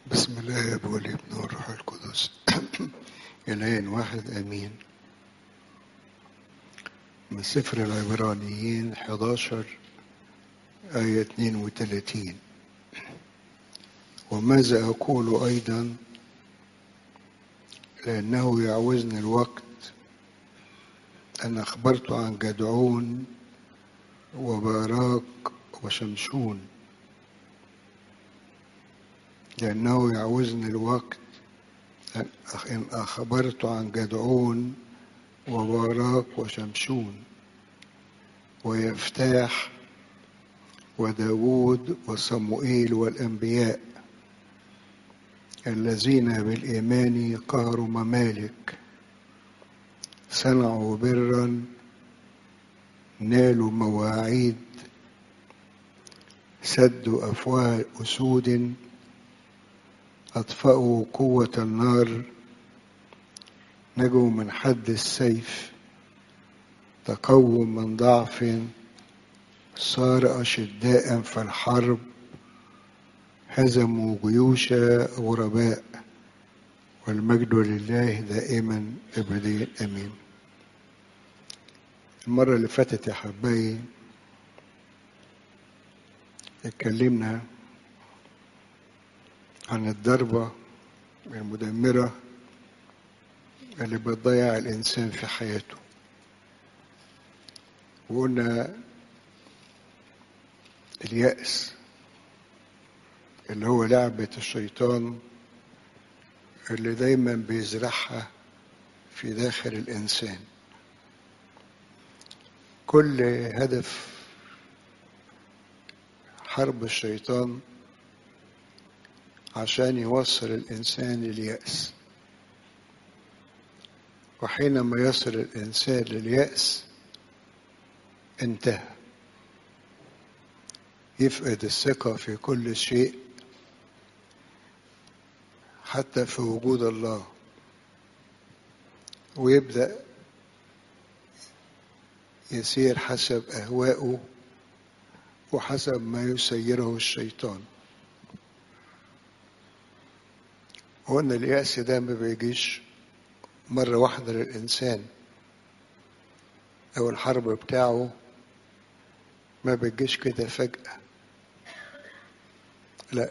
بسم الله والابن والروح القدس إلهين واحد آمين من سفر العبرانيين 11 آية 32 وماذا أقول أيضا لأنه يعوزني الوقت أن أخبرت عن جدعون وباراك وشمشون لأنه يعوزني الوقت إن أخبرت عن جدعون وباراك وشمشون ويفتاح وداود وصموئيل والأنبياء الذين بالإيمان قهروا ممالك صنعوا برا نالوا مواعيد سدوا أفواه أسود أطفأوا قوة النار نجوا من حد السيف تقووا من ضعف صار أشداء في الحرب هزموا جيوش غرباء والمجد لله دائما أبديا أمين المرة اللي فاتت يا حبايبي اتكلمنا عن الضربة المدمرة اللي بتضيع الإنسان في حياته وقلنا اليأس اللي هو لعبة الشيطان اللي دايما بيزرعها في داخل الإنسان كل هدف حرب الشيطان عشان يوصل الإنسان لليأس وحينما يصل الإنسان لليأس انتهى يفقد الثقة في كل شيء حتى في وجود الله ويبدأ يسير حسب أهوائه وحسب ما يسيره الشيطان وقلنا اليأس ده ما بيجيش مرة واحدة للإنسان أو الحرب بتاعه ما بتجيش كده فجأة لا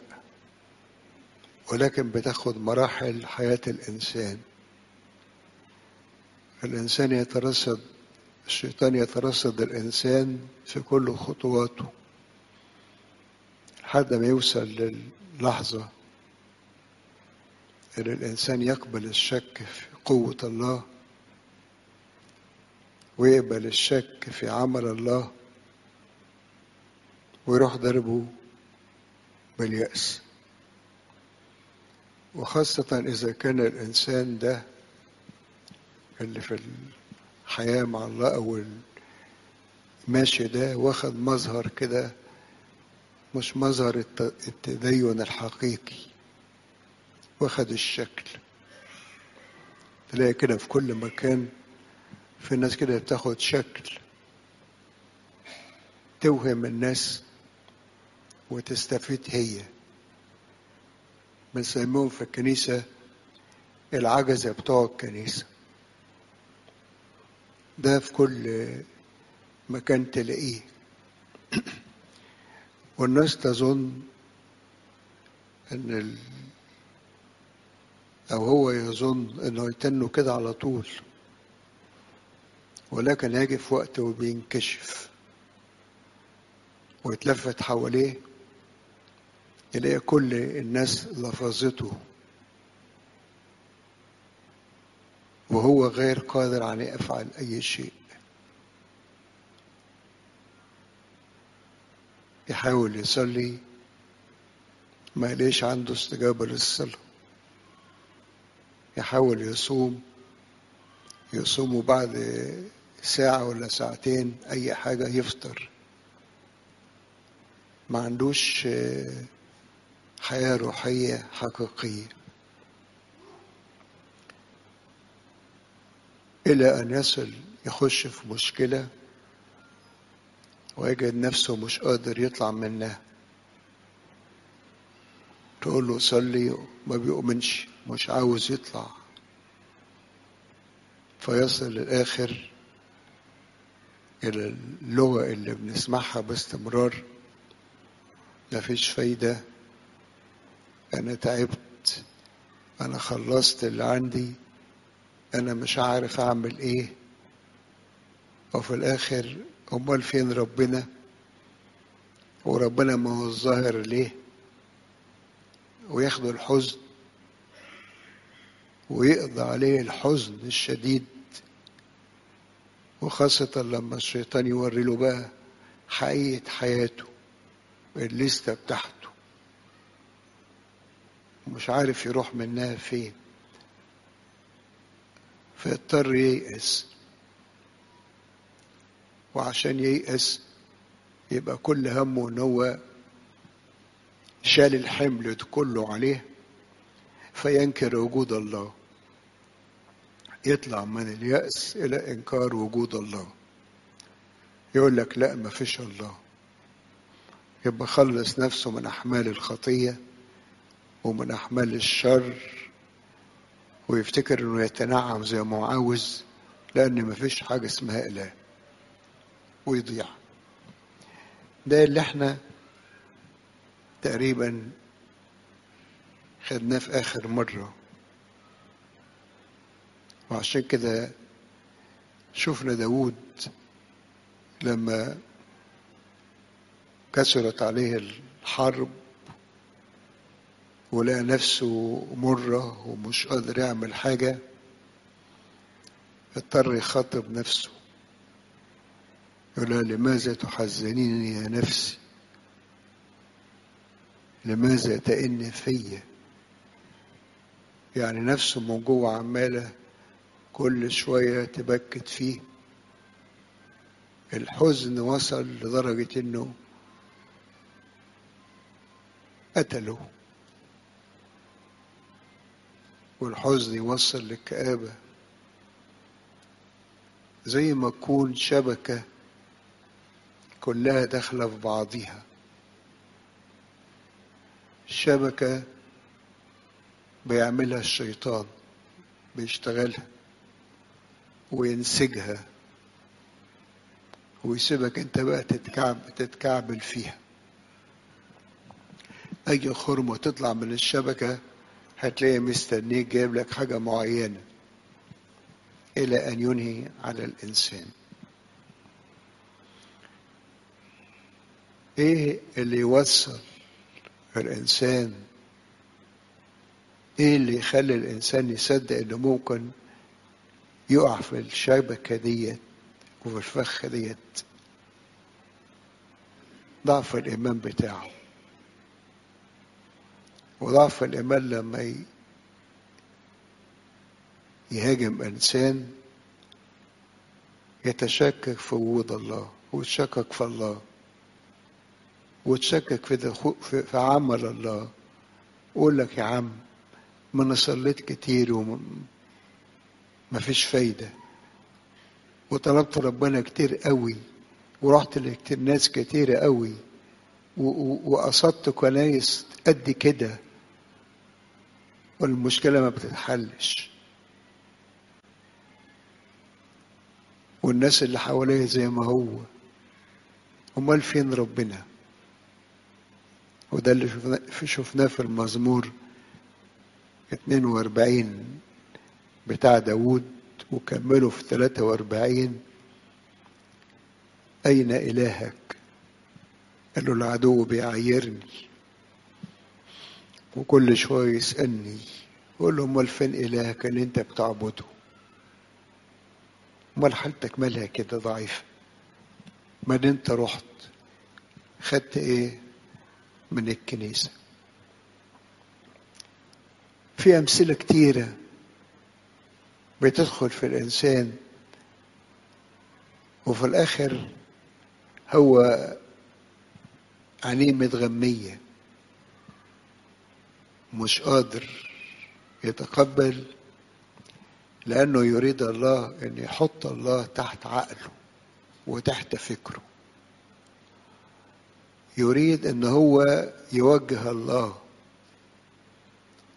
ولكن بتاخد مراحل حياة الإنسان الإنسان يترصد الشيطان يترصد الإنسان في كل خطواته لحد ما يوصل للحظة إن الإنسان يقبل الشك في قوة الله ويقبل الشك في عمل الله ويروح ضربه باليأس وخاصة إذا كان الإنسان ده اللي في الحياة مع الله أو الماشي ده واخد مظهر كده مش مظهر التدين الحقيقي واخد الشكل تلاقي كده في كل مكان في ناس كده بتاخد شكل توهم الناس وتستفيد هي بنسميهم في الكنيسة العجزة بتوع الكنيسة ده في كل مكان تلاقيه والناس تظن ان ال... او هو يظن انه يتنه كده على طول ولكن هيجي في وقت وبينكشف ويتلفت حواليه يلاقي كل الناس لفظته وهو غير قادر على يفعل أي شيء يحاول يصلي ما ليش عنده استجابة للصلاة يحاول يصوم يصوم بعد ساعة ولا ساعتين أي حاجة يفطر ما عندوش حياة روحية حقيقية إلى أن يصل يخش في مشكلة ويجد نفسه مش قادر يطلع منها تقول له صلي ما بيؤمنش مش عاوز يطلع فيصل للآخر إلى اللغة اللي بنسمعها باستمرار مفيش فايدة أنا تعبت أنا خلصت اللي عندي أنا مش عارف أعمل إيه وفي الآخر أمال فين ربنا وربنا ما هو الظاهر ليه وياخدوا الحزن ويقضي عليه الحزن الشديد وخاصة لما الشيطان يوري له بقى حقيقة حياته الليستة بتاعته مش عارف يروح منها فين فيضطر ييأس وعشان ييأس يبقى كل همه ان هو شال الحمل ده كله عليه فينكر وجود الله يطلع من اليأس إلى إنكار وجود الله يقول لك لا ما فيش الله يبقى خلص نفسه من أحمال الخطية ومن أحمال الشر ويفتكر إنه يتنعم زي ما هو عاوز لأن ما فيش حاجة اسمها إله ويضيع ده اللي احنا تقريبا خدناه في آخر مرة وعشان كده شفنا داود لما كسرت عليه الحرب ولقى نفسه مرة ومش قادر يعمل حاجة اضطر يخاطب نفسه يقول لها لماذا تحزنيني يا نفسي لماذا تئن فيا يعني نفسه من جوه عمالة كل شوية تبكت فيه الحزن وصل لدرجة انه قتله والحزن يوصل للكآبة زي ما تكون شبكة كلها داخلة في بعضيها الشبكة بيعملها الشيطان بيشتغلها وينسجها ويسيبك انت بقى تتكعب تتكعبل فيها اي خرمة تطلع من الشبكة هتلاقي مستنيك جايب لك حاجة معينة إلى أن ينهي على الإنسان إيه اللي يوصل الإنسان إيه اللي يخلي الإنسان يصدق إنه ممكن يقع في الشبكة ديت وفي الفخ ديت ضعف الإيمان بتاعه وضعف الإيمان لما يهاجم إنسان يتشكك في وجود الله ويتشكك في الله وتشكك في, دخو في, في عمل الله يقول لك يا عم ما انا صليت كتير وما فيش فايدة وطلبت ربنا كتير قوي ورحت لكتير ناس كتيرة قوي وقصدت كنايس قد كده والمشكلة ما بتتحلش والناس اللي حواليه زي ما هو امال فين ربنا وده اللي شفناه شفناه في المزمور 42 بتاع داوود وكمله في 43 أين إلهك؟ قال له العدو بيعيرني وكل شوية يسألني يقول له أمال فين إلهك اللي أنت بتعبده؟ أمال حالتك مالها كده ضعيفة؟ ما أنت رحت خدت إيه من الكنيسة؟ في أمثلة كتيرة بتدخل في الإنسان وفي الآخر هو عينيه متغمية مش قادر يتقبل لأنه يريد الله أن يحط الله تحت عقله وتحت فكره يريد أن هو يوجه الله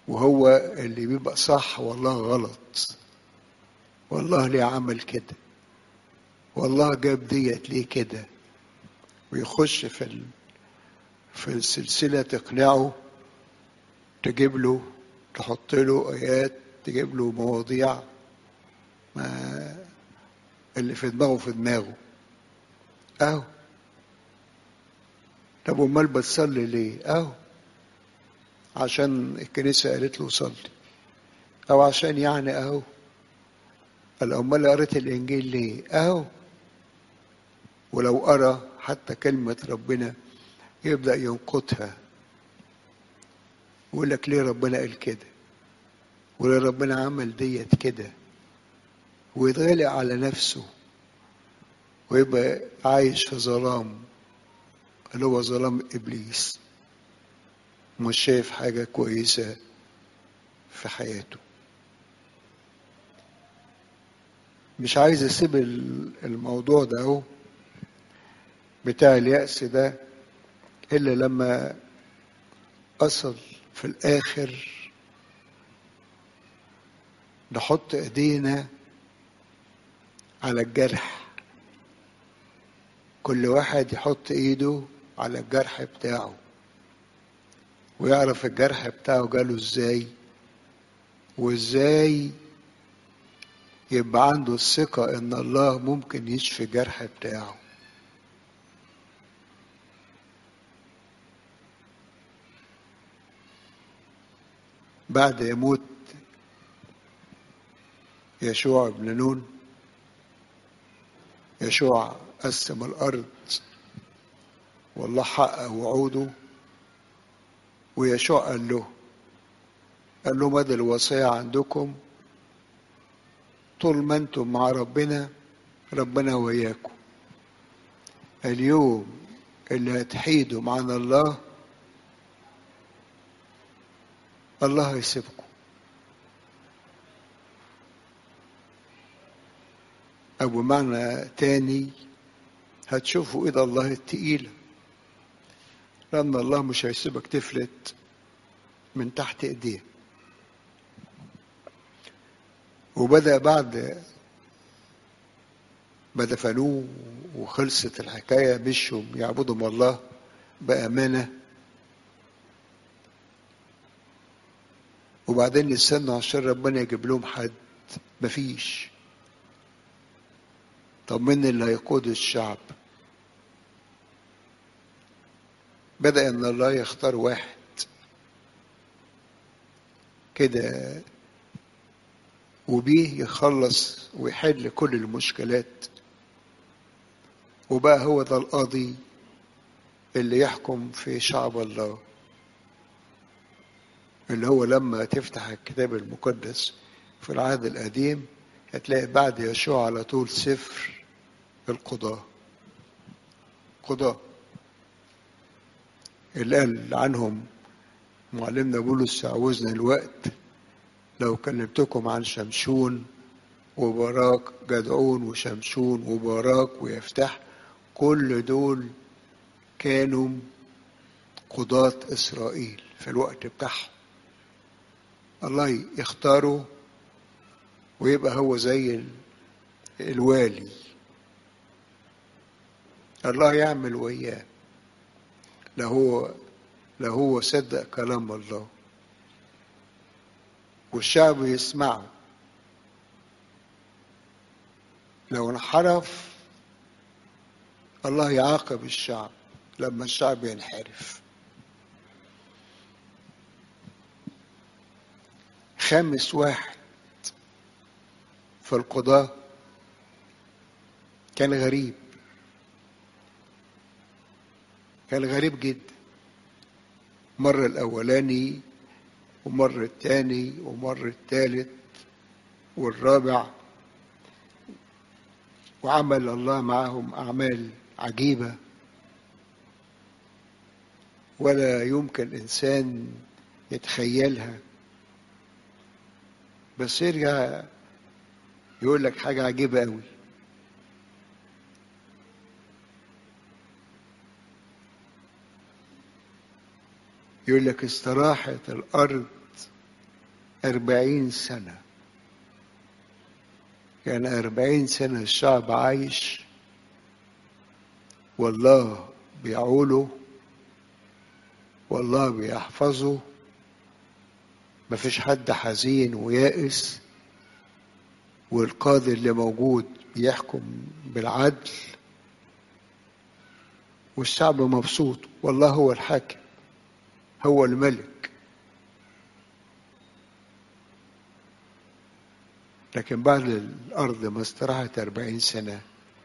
وهو اللي بيبقى صح والله غلط والله ليه عمل كده والله جاب ديت ليه كده ويخش في ال... في السلسلة تقنعه تجيب له تحط له آيات تجيب له مواضيع ما اللي في دماغه في دماغه اهو طب امال بتصلي ليه اهو عشان الكنيسة قالت له صلي او عشان يعني اهو قال امال قريت الانجيل ليه اهو ولو قرا حتى كلمة ربنا يبدأ ينقضها ويقول لك ليه ربنا قال كده وليه ربنا عمل ديت كده ويتغلق على نفسه ويبقى عايش في ظلام اللي هو ظلام إبليس مش شايف حاجة كويسة في حياته مش عايز اسيب الموضوع ده اهو بتاع اليأس ده إلا لما أصل في الآخر نحط إيدينا على الجرح كل واحد يحط إيده على الجرح بتاعه ويعرف الجرح بتاعه جاله إزاي وإزاي يبقى عنده الثقة إن الله ممكن يشفي الجرح بتاعه بعد يموت يشوع بن نون يشوع قسم الأرض والله حقق وعوده ويشوع قال له قال له مدى الوصية عندكم طول ما انتم مع ربنا ربنا وياكم اليوم اللي هتحيدوا معنا الله الله هيسيبكم أو بمعنى تاني هتشوفوا إيد الله التقيلة لأن الله مش هيسيبك تفلت من تحت إيديه وبدأ بعد ما دفنوه وخلصت الحكاية مشوا يعبدوا الله بأمانة وبعدين يستنوا عشان ربنا يجيب لهم حد مفيش طب مين اللي هيقود الشعب بدأ ان الله يختار واحد كده وبيه يخلص ويحل كل المشكلات وبقى هو ده القاضي اللي يحكم في شعب الله اللي هو لما تفتح الكتاب المقدس في العهد القديم هتلاقي بعد يشوع على طول سفر القضاة قضاة اللي قال عنهم معلمنا بولس عاوزنا الوقت لو كلمتكم عن شمشون وبراك جدعون وشمشون وبراك ويفتح كل دول كانوا قضاة إسرائيل في الوقت بتاعهم الله يختاره ويبقى هو زي الوالي الله يعمل وياه لا هو لا هو صدق كلام الله والشعب يسمعه لو انحرف الله يعاقب الشعب لما الشعب ينحرف خامس واحد في القضاة كان غريب كان غريب جدا مر الأولاني ومر الثاني ومر الثالث والرابع وعمل الله معهم أعمال عجيبة ولا يمكن إنسان يتخيلها بس يرجع يقول لك حاجة عجيبة قوي يقول لك استراحت الأرض أربعين سنة يعني أربعين سنة الشعب عايش والله بيعوله والله بيحفظه مفيش حد حزين ويائس والقاضي اللي موجود بيحكم بالعدل والشعب مبسوط والله هو الحاكم هو الملك لكن بعد الأرض ما استراحت أربعين سنة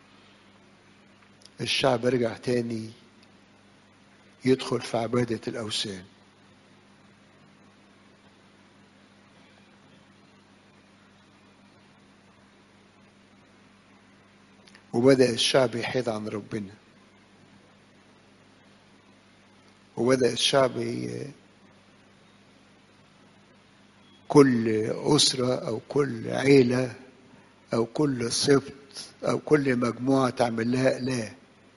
الشعب رجع تاني يدخل في عبادة الأوثان وبدأ الشعب يحيد عن ربنا وبدأ الشعب كل أسرة أو كل عيلة أو كل سبط أو كل مجموعة تعمل لها إله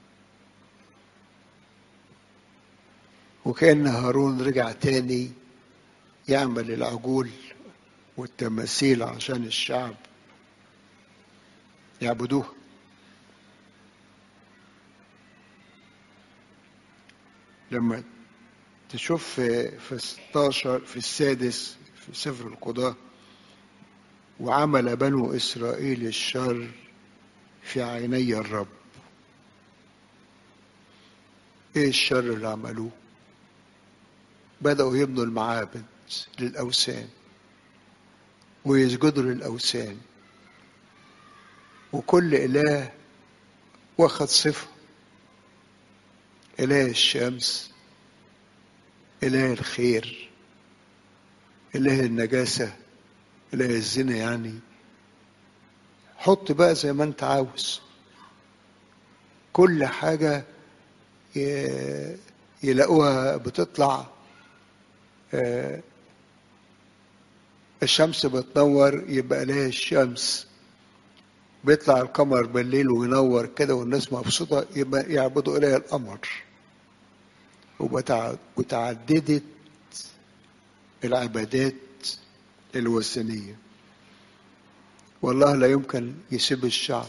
وكأن هارون رجع تاني يعمل العجول والتماثيل عشان الشعب يعبدوها لما تشوف في في 16 في السادس في سفر القضاء وعمل بنو إسرائيل الشر في عيني الرب ايه الشر اللي عملوه بدأوا يبنوا المعابد للأوثان ويسجدوا للأوثان وكل إله واخد صفة إله الشمس إله الخير إله النجاسة إله الزنا يعني حط بقى زي ما أنت عاوز كل حاجة يلاقوها بتطلع الشمس بتنور يبقى إله الشمس بيطلع القمر بالليل وينور كده والناس مبسوطة يبقى يعبدوا إله القمر وتعددت العبادات الوثنية والله لا يمكن يسيب الشعب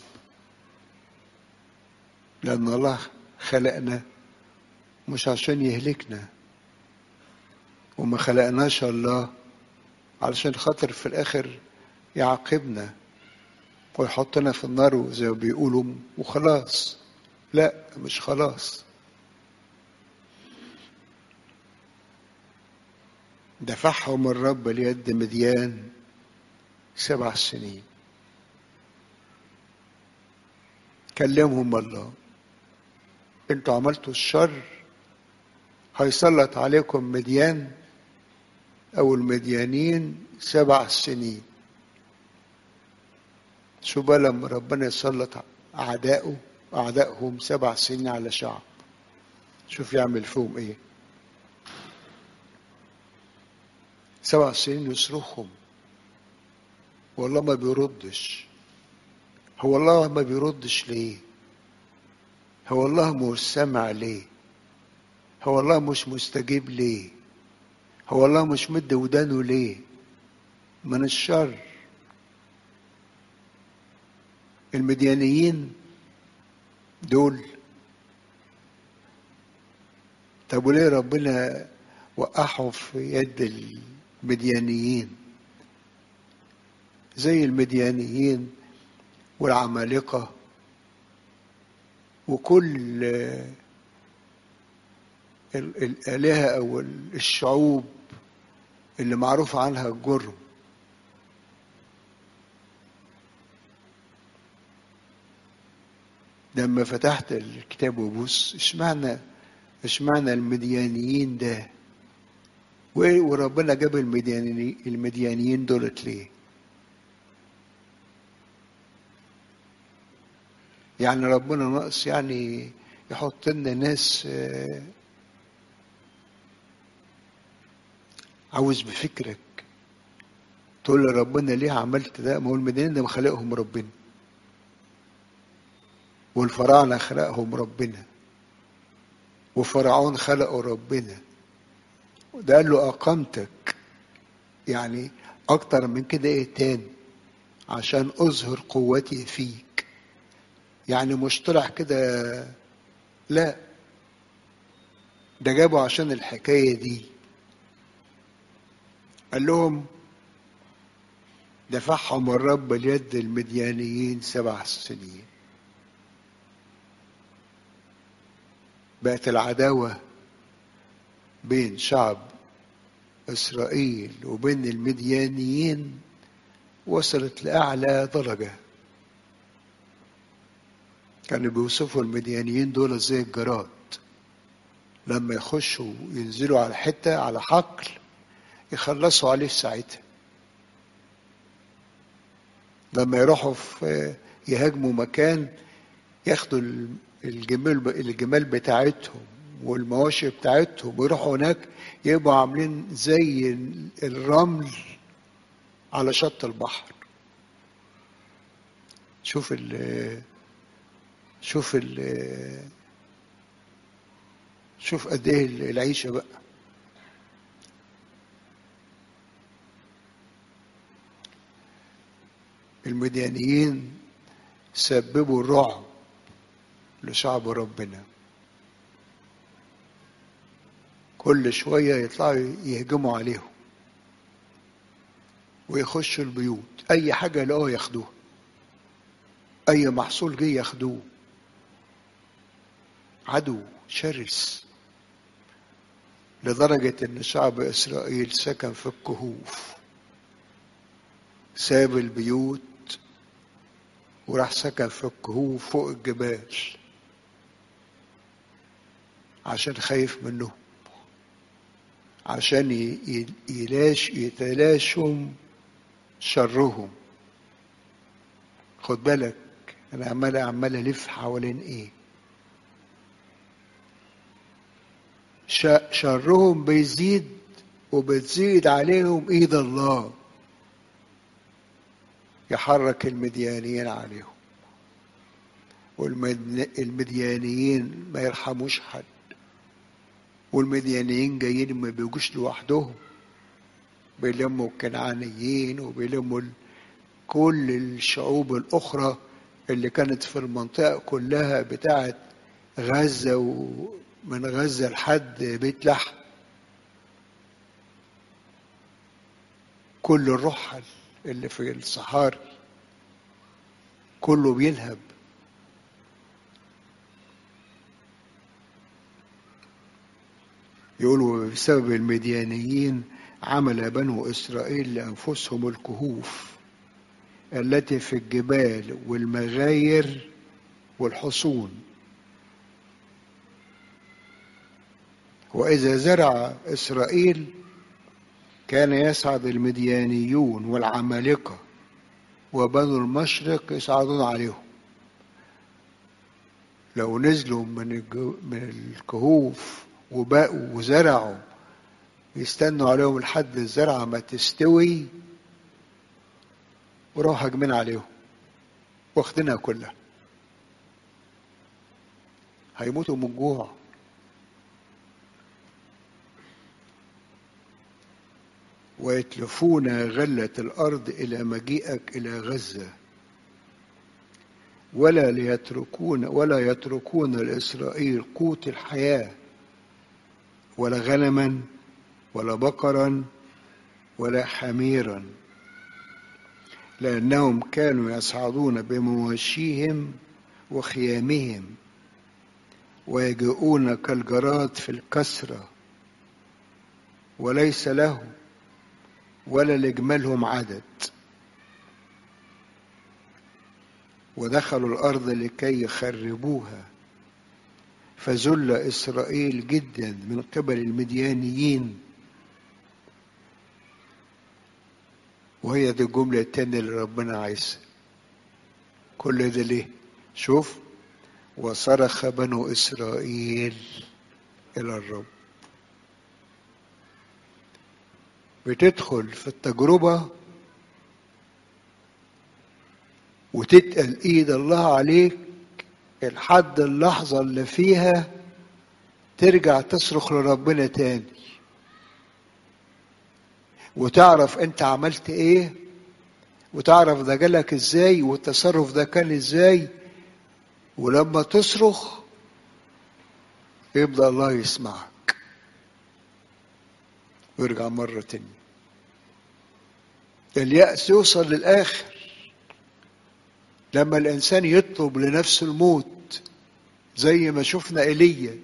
لأن الله خلقنا مش عشان يهلكنا وما خلقناش الله علشان خاطر في الآخر يعاقبنا ويحطنا في النار زي ما بيقولوا وخلاص لا مش خلاص دفعهم الرب ليد مديان سبع سنين كلمهم الله انتوا عملتوا الشر هيسلط عليكم مديان او المديانين سبع سنين شو بقى لما ربنا يسلط اعدائه اعدائهم سبع سنين على شعب شوف يعمل فيهم ايه سبع سنين يصرخهم والله ما بيردش هو الله ما بيردش ليه هو الله مش سامع ليه هو الله مش مستجيب ليه هو الله مش مد ودانه ليه من الشر المديانيين دول طب وليه ربنا وقعهم في يد المديانيين زي المديانيين والعمالقة وكل الآلهة أو الشعوب اللي معروف عنها الجرم لما فتحت الكتاب وبص اشمعنى اشمعنى المديانيين ده وربنا جاب المدياني المديانيين دولت ليه يعني ربنا ناقص يعني يحط لنا ناس عاوز بفكرك تقول لربنا ليه عملت ده ما هو المدينين ده ما خلقهم ربنا والفراعنة خلقهم ربنا وفرعون خلقه ربنا ده قال له أقامتك يعني اكتر من كده ايه تاني عشان اظهر قوتي فيك يعني مش طلع كده لا ده جابوا عشان الحكايه دي قال لهم دفعهم الرب اليد المديانيين سبع سنين بقت العداوة بين شعب إسرائيل وبين المديانيين وصلت لأعلى درجة كانوا بيوصفوا المديانيين دول زي الجراد لما يخشوا ينزلوا على حتة على حقل يخلصوا عليه في ساعتها لما يروحوا في يهاجموا مكان ياخدوا الجمال الجمال بتاعتهم والمواشي بتاعتهم ويروحوا هناك يبقوا عاملين زي الرمل على شط البحر شوف ال شوف ال شوف قد ايه العيشه بقى المديانيين سببوا الرعب لشعب ربنا كل شوية يطلعوا يهجموا عليهم ويخشوا البيوت أي حاجة لقوها ياخدوها أي محصول جه ياخدوه عدو شرس لدرجة إن شعب إسرائيل سكن في الكهوف ساب البيوت وراح سكن في الكهوف فوق الجبال عشان خايف منهم عشان يلاش يتلاشهم شرهم خد بالك انا عمال عمال الف حوالين ايه شرهم بيزيد وبتزيد عليهم ايد الله يحرك المديانيين عليهم والمديانيين ما يرحموش حد والمديانيين جايين ما بيجوش لوحدهم بيلموا الكنعانيين وبيلموا كل الشعوب الأخرى اللي كانت في المنطقة كلها بتاعت غزة ومن غزة لحد بيت لحم كل الرحل اللي في الصحاري كله بيلهب يقولوا بسبب المديانيين عمل بنو إسرائيل لأنفسهم الكهوف التي في الجبال والمغاير والحصون وإذا زرع إسرائيل كان يسعد المديانيون والعمالقة وبنو المشرق يصعدون عليهم لو نزلوا من من الكهوف وبقوا وزرعوا يستنوا عليهم لحد الزرعة ما تستوي وراحوا هاجمين عليهم واخدينها كلها هيموتوا من جوع ويتلفون غلة الأرض إلى مجيئك إلى غزة ولا ليتركون ولا يتركون لإسرائيل قوت الحياة ولا غنما ولا بقرا ولا حميرا لأنهم كانوا يصعدون بمواشيهم وخيامهم ويجيئون كالجراد في الكسرة وليس لهم ولا لجمالهم عدد ودخلوا الأرض لكي يخربوها فذل إسرائيل جدا من قبل المديانيين وهي دي الجملة التانية اللي ربنا عايزها كل ده ليه شوف وصرخ بنو إسرائيل إلى الرب بتدخل في التجربة وتتقل ايد الله عليك لحد اللحظة اللي فيها ترجع تصرخ لربنا تاني وتعرف انت عملت ايه وتعرف ده جالك ازاي والتصرف ده كان ازاي ولما تصرخ يبدأ الله يسمعك ويرجع مرة تانية اليأس يوصل للآخر لما الإنسان يطلب لنفسه الموت زي ما شفنا إيليا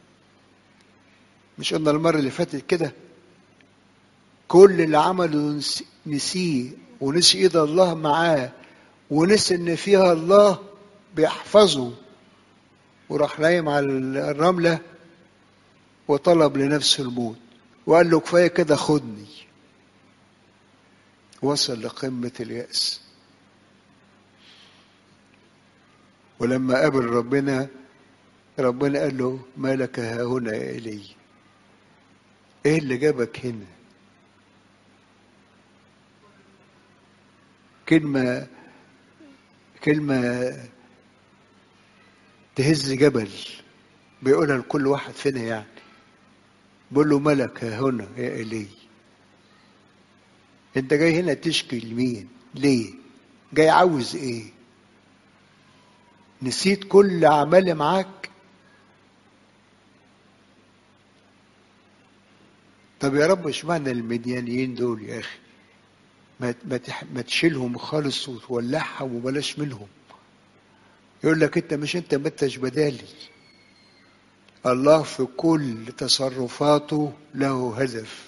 مش قلنا المرة اللي فاتت كده كل اللي عمله نسيه ونسي ايد الله معاه ونسي ان فيها الله بيحفظه وراح نايم على الرملة وطلب لنفسه الموت وقال له كفاية كده خدني وصل لقمة اليأس ولما قابل ربنا ربنا قال له ما لك ها هنا يا إلي ايه اللي جابك هنا كلمة كلمة تهز جبل بيقولها لكل واحد فينا يعني بيقول له ملك ها هنا يا إلي انت جاي هنا تشكي لمين ليه جاي عاوز ايه نسيت كل اعمالي معاك طب يا رب اشمعنى المديانيين دول يا اخي ما ما ما تشيلهم خالص وتولعهم وبلاش منهم يقول لك انت مش انت متش بدالي الله في كل تصرفاته له هدف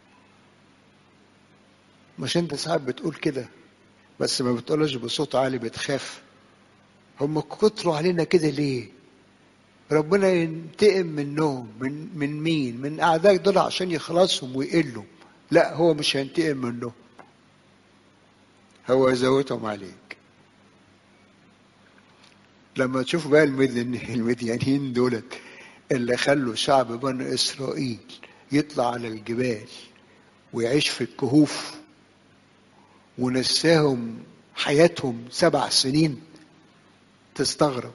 مش انت ساعات بتقول كده بس ما بتقولش بصوت عالي بتخاف هم كتروا علينا كده ليه ربنا ينتقم منهم من من مين من اعدائك دول عشان يخلصهم ويقلوا لا هو مش هينتقم منهم هو يزودهم عليك لما تشوف بقى المديانين دولت اللي خلوا شعب بني اسرائيل يطلع على الجبال ويعيش في الكهوف ونساهم حياتهم سبع سنين تستغرب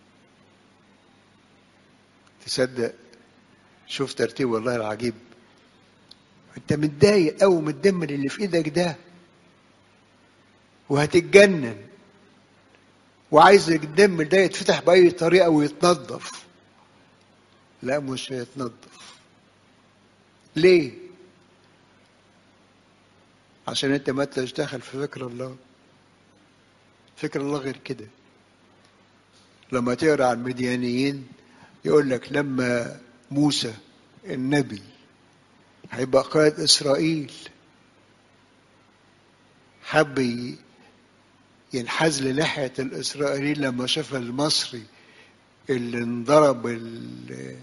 تصدق شوف ترتيب والله العجيب انت متضايق قوي من الدم اللي في ايدك ده وهتتجنن وعايز الدم ده يتفتح بأي طريقة ويتنظف لا مش هيتنظف ليه عشان انت ما تشتغل في فكر الله فكر الله غير كده لما تقرا عن المديانيين يقول لك لما موسى النبي هيبقى قائد اسرائيل حب ينحاز لناحية الإسرائيليين لما شاف المصري اللي انضرب ال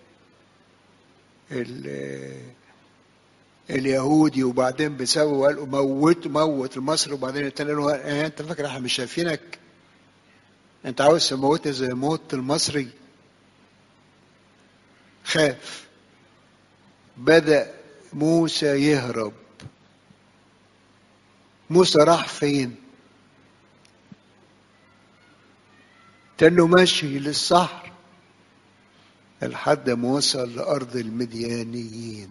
ال اليهودي وبعدين بسببه قال موت موت المصري وبعدين التاني قال له اه انت فاكر احنا مش شايفينك؟ انت عاوز تموتني زي موت المصري؟ خاف بدأ موسى يهرب موسى راح فين؟ كانه ماشي للصحر لحد ما وصل لأرض المديانيين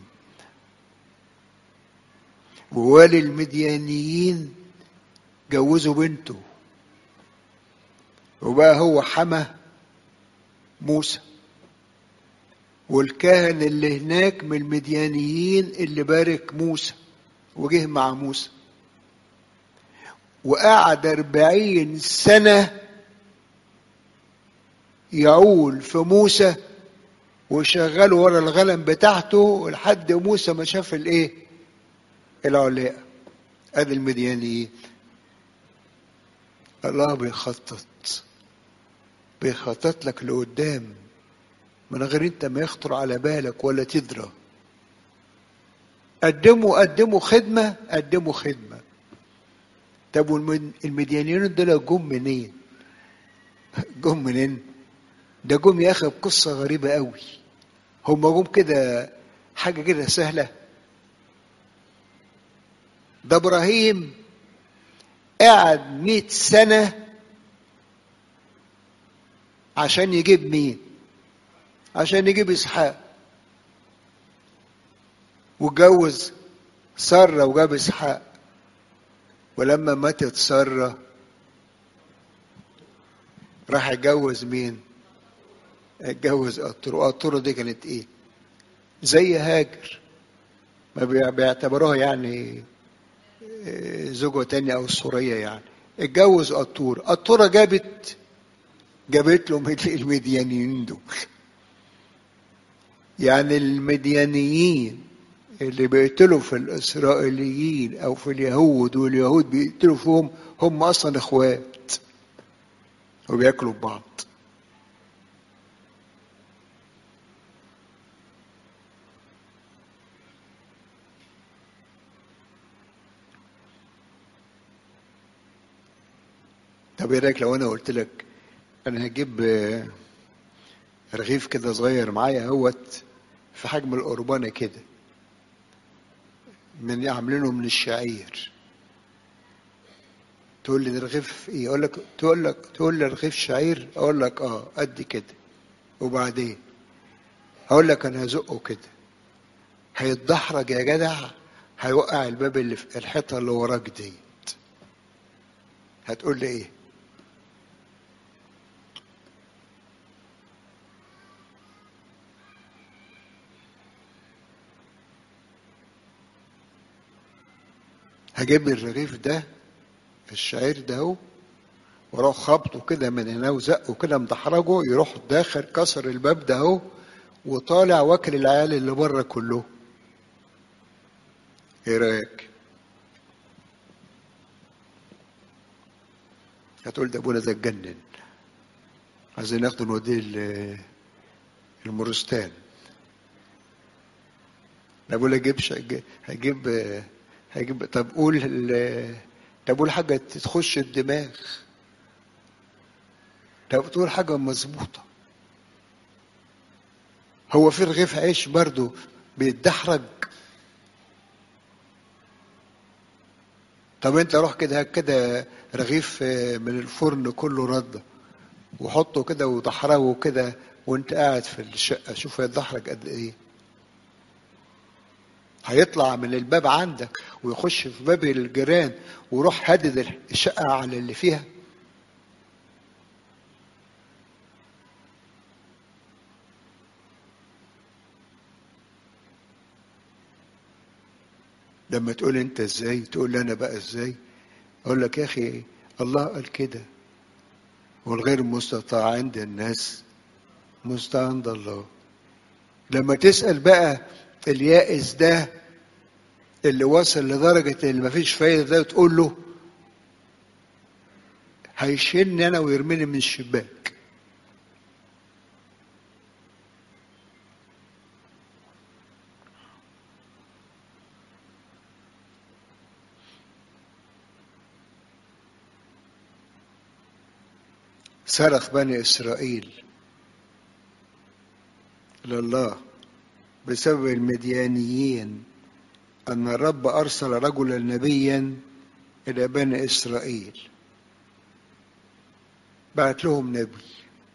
ووالي المديانيين جوزوا بنته وبقى هو حمى موسى والكاهن اللي هناك من المديانيين اللي بارك موسى وجه مع موسى وقعد أربعين سنة يعول في موسى وشغله ورا الغنم بتاعته لحد موسى ما شاف الايه العلاء ادي المديانيين الله بيخطط بيخطط لك لقدام من غير انت ما يخطر على بالك ولا تدرى قدموا قدموا خدمة قدموا خدمة طب والمديانيين دول جم منين؟ جم منين؟ ده جم يا اخي بقصه غريبه قوي هم جم كده حاجه كده سهله ده ابراهيم قعد مئة سنة عشان يجيب مين عشان يجيب إسحاق واتجوز سارة وجاب اسحاق ولما ماتت سارة راح اتجوز مين اتجوز قطر وقطره دي كانت ايه زي هاجر ما بيعتبروها يعني زوجة تانية أو سورية يعني اتجوز قطورة قطورة جابت جابت له المديانيين دول يعني المديانيين اللي بيقتلوا في الإسرائيليين أو في اليهود واليهود بيقتلوا فيهم هم أصلا إخوات وبياكلوا ببعض طب ايه رايك لو انا قلت لك انا هجيب رغيف كده صغير معايا اهوت في حجم القربانه كده من عاملينه من الشعير تقول لي ده رغيف ايه اقول لك تقول لك تقول لي رغيف شعير اقول لك اه قد كده وبعدين اقول لك انا هزقه كده هيتدحرج يا جدع هيوقع الباب اللي في الحيطه اللي وراك ديت هتقول لي ايه هجيب الرغيف ده الشعير ده اهو واروح خبطه كده من هنا وزقه كده مدحرجه يروح داخل كسر الباب ده اهو وطالع واكل العيال اللي بره كله ايه رايك هتقول ده ابونا ده اتجنن عايزين ناخده نوديه المورستان ابونا جيب هجيب هجيب طب قول طب قول حاجة تخش الدماغ طب تقول حاجة مظبوطة هو في رغيف عيش برضو بيتدحرج طب انت روح كده هات كده رغيف من الفرن كله رده وحطه كده ودحرجه كده وانت قاعد في الشقة شوف هيتدحرج قد ايه هيطلع من الباب عندك ويخش في باب الجيران ويروح هدد الشقة على اللي فيها لما تقول انت ازاي تقول لي انا بقى ازاي اقول لك يا اخي الله قال كده والغير مستطاع عند الناس مستطاع عند الله لما تسأل بقى اليائس ده اللي وصل لدرجة اللي مفيش فايدة ده تقول له هيشيلني أنا ويرميني من الشباك صرخ بني إسرائيل لله بسبب المديانيين أن الرب أرسل رجلا نبيا إلى بني إسرائيل بعت لهم نبي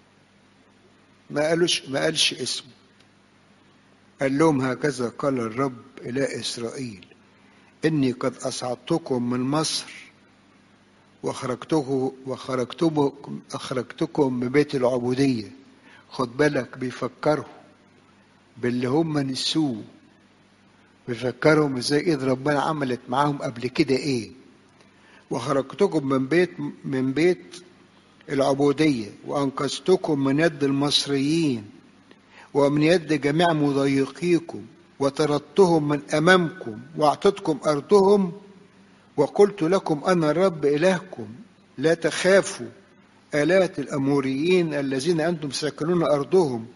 ما قالوش ما قالش اسمه قال لهم هكذا قال الرب إلى إسرائيل إني قد أصعدتكم من مصر وخرجتكم وخرجتكم أخرجتكم من بيت العبودية خد بالك بيفكروا باللي هم نسوه بيفكرهم ازاي ايد ربنا عملت معاهم قبل كده ايه وخرجتكم من بيت من بيت العبودية وأنقذتكم من يد المصريين ومن يد جميع مضايقيكم وطردتهم من أمامكم وأعطيتكم أرضهم وقلت لكم أنا الرب إلهكم لا تخافوا آلات الأموريين الذين أنتم ساكنون أرضهم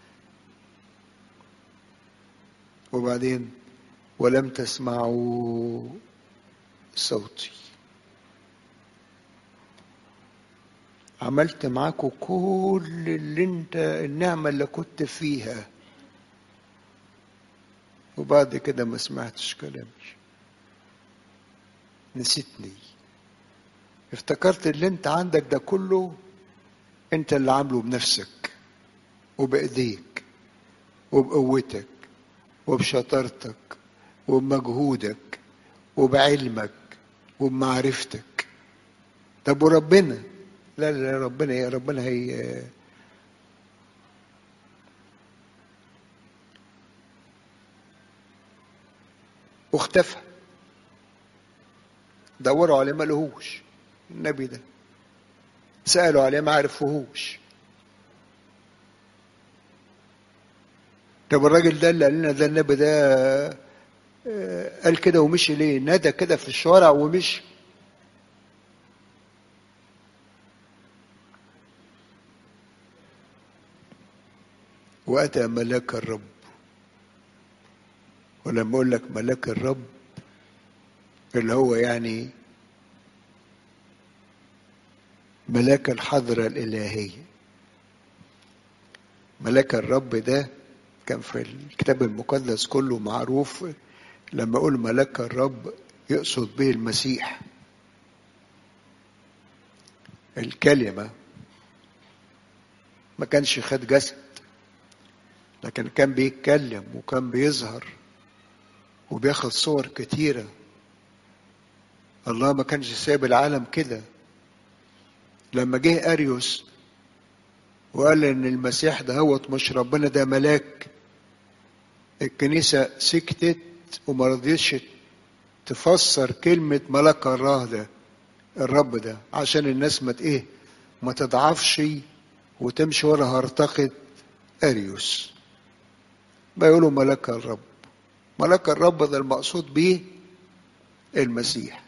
وبعدين ولم تسمعوا صوتي عملت معاكم كل اللي انت النعمة اللي كنت فيها وبعد كده ما سمعتش كلامي نسيتني افتكرت اللي انت عندك ده كله انت اللي عامله بنفسك وبايديك وبقوتك وبشطارتك وبمجهودك وبعلمك وبمعرفتك طب وربنا لا لا ربنا ايه ربنا هي واختفى دوروا عليه ما لهوش النبي ده سألوا عليه ما عرفوهوش طب الراجل ده اللي قال لنا ده النبي ده قال كده ومشي ليه ندى كده في الشوارع ومشي وأتى ملاك الرب ولما أقول لك ملاك الرب اللي هو يعني ملاك الحضرة الإلهية ملاك الرب ده كان في الكتاب المقدس كله معروف لما أقول ملاك الرب يقصد به المسيح الكلمة ما كانش خد جسد لكن كان بيتكلم وكان بيظهر وبياخد صور كتيرة الله ما كانش سايب العالم كده لما جه أريوس وقال إن المسيح ده هوت مش ربنا ده ملاك الكنيسة سكتت وما رضيتش تفسر كلمة ملاك الله ده الرب ده عشان الناس ما ايه ما تضعفش وتمشي ورا هرطقة أريوس بيقولوا ملاك الرب ملاك الرب ده المقصود به المسيح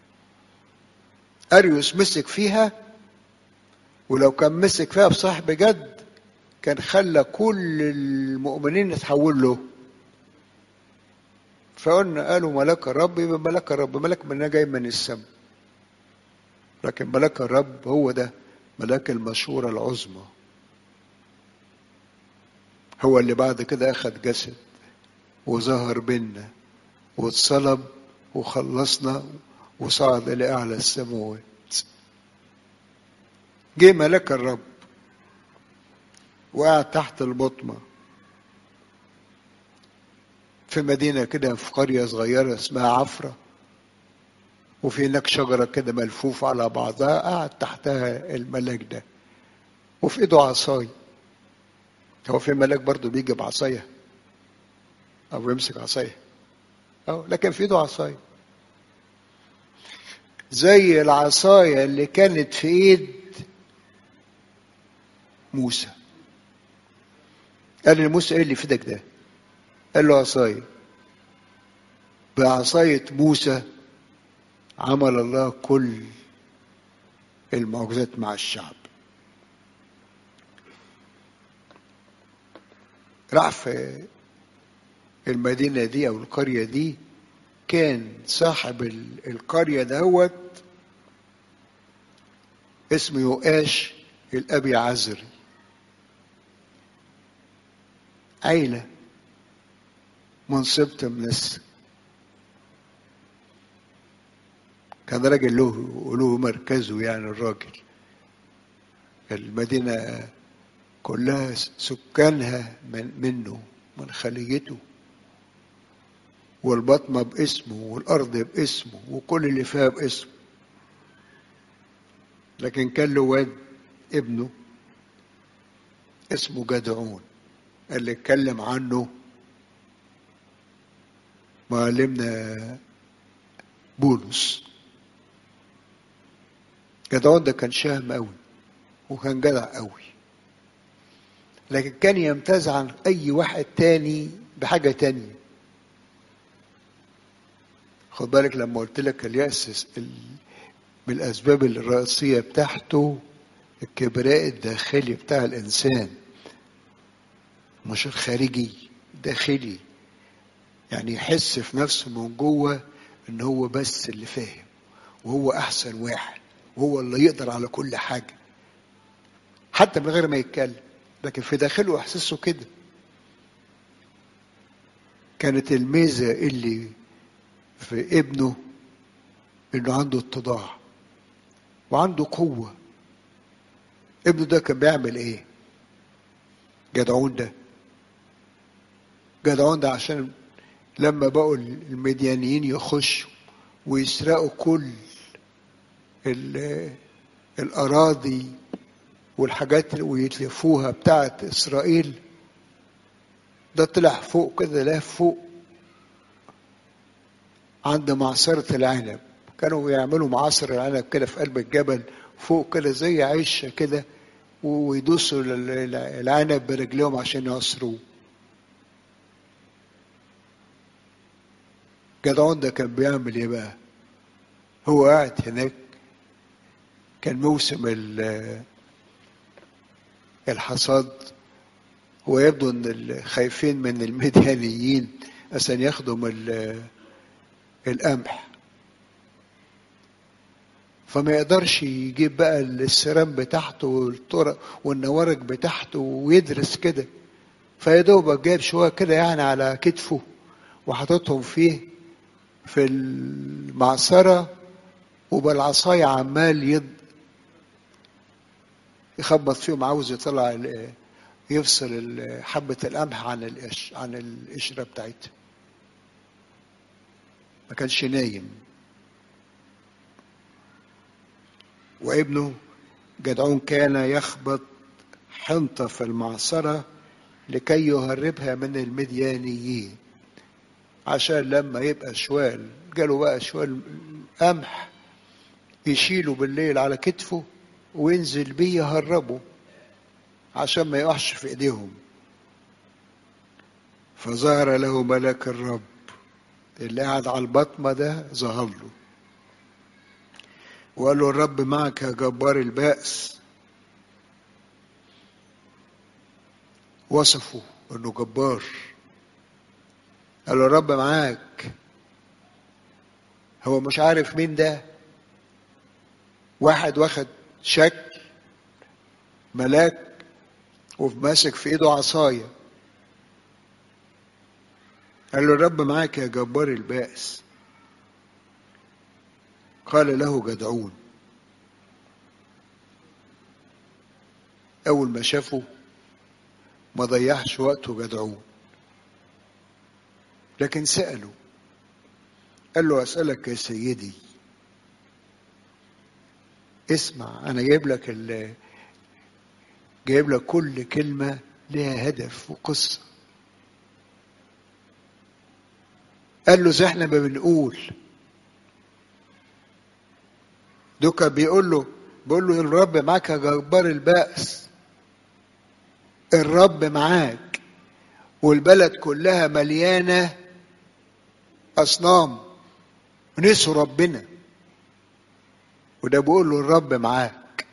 أريوس مسك فيها ولو كان مسك فيها بصح بجد كان خلى كل المؤمنين يتحول له فقلنا قالوا ملاك الرب يبقى ملاك الرب ملاك منها جاي من السماء لكن ملاك الرب هو ده ملاك المشورة العظمى هو اللي بعد كده أخذ جسد وظهر بينا واتصلب وخلصنا وصعد إلى أعلى السماوات جه ملاك الرب وقعد تحت البطمة في مدينة كده في قرية صغيرة اسمها عفرة وفي هناك شجرة كده ملفوفة على بعضها قعد تحتها الملاك ده وفي ايده عصاية هو في ملاك برضه بيجي بعصاية أو يمسك عصاية أو لكن في ايده عصاية زي العصاية اللي كانت في ايد موسى قال لموسى ايه اللي في ايدك ده قال له عصاية بعصاية موسى عمل الله كل المعجزات مع الشعب راح في المدينة دي أو القرية دي كان صاحب القرية دهوت اسمه يؤاش الأبي عزري عيلة منصبة من الس كان راجل له له مركزه يعني الراجل المدينة كلها سكانها من منه من خليته والبطمة باسمه والأرض باسمه وكل اللي فيها باسمه لكن كان له واد ابنه اسمه جدعون اللي اتكلم عنه معلمنا بولس جدعون ده كان شهم قوي وكان جدع قوي لكن كان يمتاز عن اي واحد تاني بحاجه تانية خد بالك لما قلت لك اليأس من الاسباب الرئيسيه بتاعته الكبراء الداخلي بتاع الانسان مش الخارجي داخلي يعني يحس في نفسه من جوه ان هو بس اللي فاهم وهو احسن واحد وهو اللي يقدر على كل حاجه حتى من غير ما يتكلم لكن في داخله احساسه كده كانت الميزه اللي في ابنه انه عنده اتضاع وعنده قوه ابنه ده كان بيعمل ايه جدعون ده جدعون ده عشان لما بقوا المديانيين يخشوا ويسرقوا كل الأراضي والحاجات ويتلفوها بتاعت إسرائيل ده طلع فوق كده لا فوق عند معصرة العنب كانوا يعملوا معاصر العنب كده في قلب الجبل فوق كده زي عشه كده ويدوسوا العنب برجليهم عشان يعصروه جدعون ده كان بيعمل ايه بقى هو قاعد هناك كان موسم الحصاد ويبدو ان الخايفين من المديانيين عشان ياخدوا من القمح فما يقدرش يجيب بقى السرام بتاعته والطرق والنوارج بتاعته ويدرس كده فيا دوبك جايب شويه كده يعني على كتفه وحاططهم فيه في المعصره وبالعصايه عمال يض يخبط فيهم عاوز يطلع يفصل حبة القمح عن القش عن القشرة بتاعتها ما كانش نايم وابنه جدعون كان يخبط حنطة في المعصرة لكي يهربها من المديانيين عشان لما يبقى شوال جاله بقى شوال قمح يشيله بالليل على كتفه وينزل بيه يهربه عشان ما يقعش في ايديهم فظهر له ملاك الرب اللي قاعد على البطمه ده ظهر له وقال له الرب معك يا جبار البأس وصفه انه جبار قال له الرب معاك هو مش عارف مين ده واحد واخد شكل ملاك وماسك في ايده عصايه قال له الرب معاك يا جبار البائس قال له جدعون اول ما شافه ما ضيعش وقته جدعون لكن سأله قال له أسألك يا سيدي اسمع أنا جايب لك جايب لك كل كلمة لها هدف وقصة قال له زي احنا ما بنقول دوكا بيقول له بيقول له الرب معاك يا جبار البأس الرب معاك والبلد كلها مليانة أصنام ونسوا ربنا وده بيقول له الرب معاك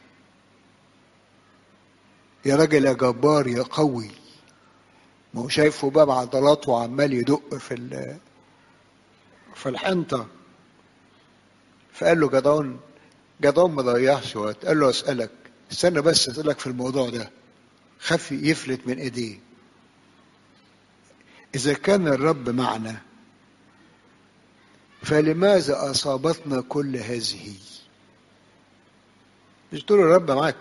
يا راجل يا جبار يا قوي ما هو شايفه بقى بعضلاته وعمال يدق في في الحنطة فقال له جدعون جدعون ما ضيعش وقت قال له اسألك استنى بس اسألك في الموضوع ده خف يفلت من ايديه إذا كان الرب معنا فلماذا أصابتنا كل هذه؟ مش تقول الرب معاك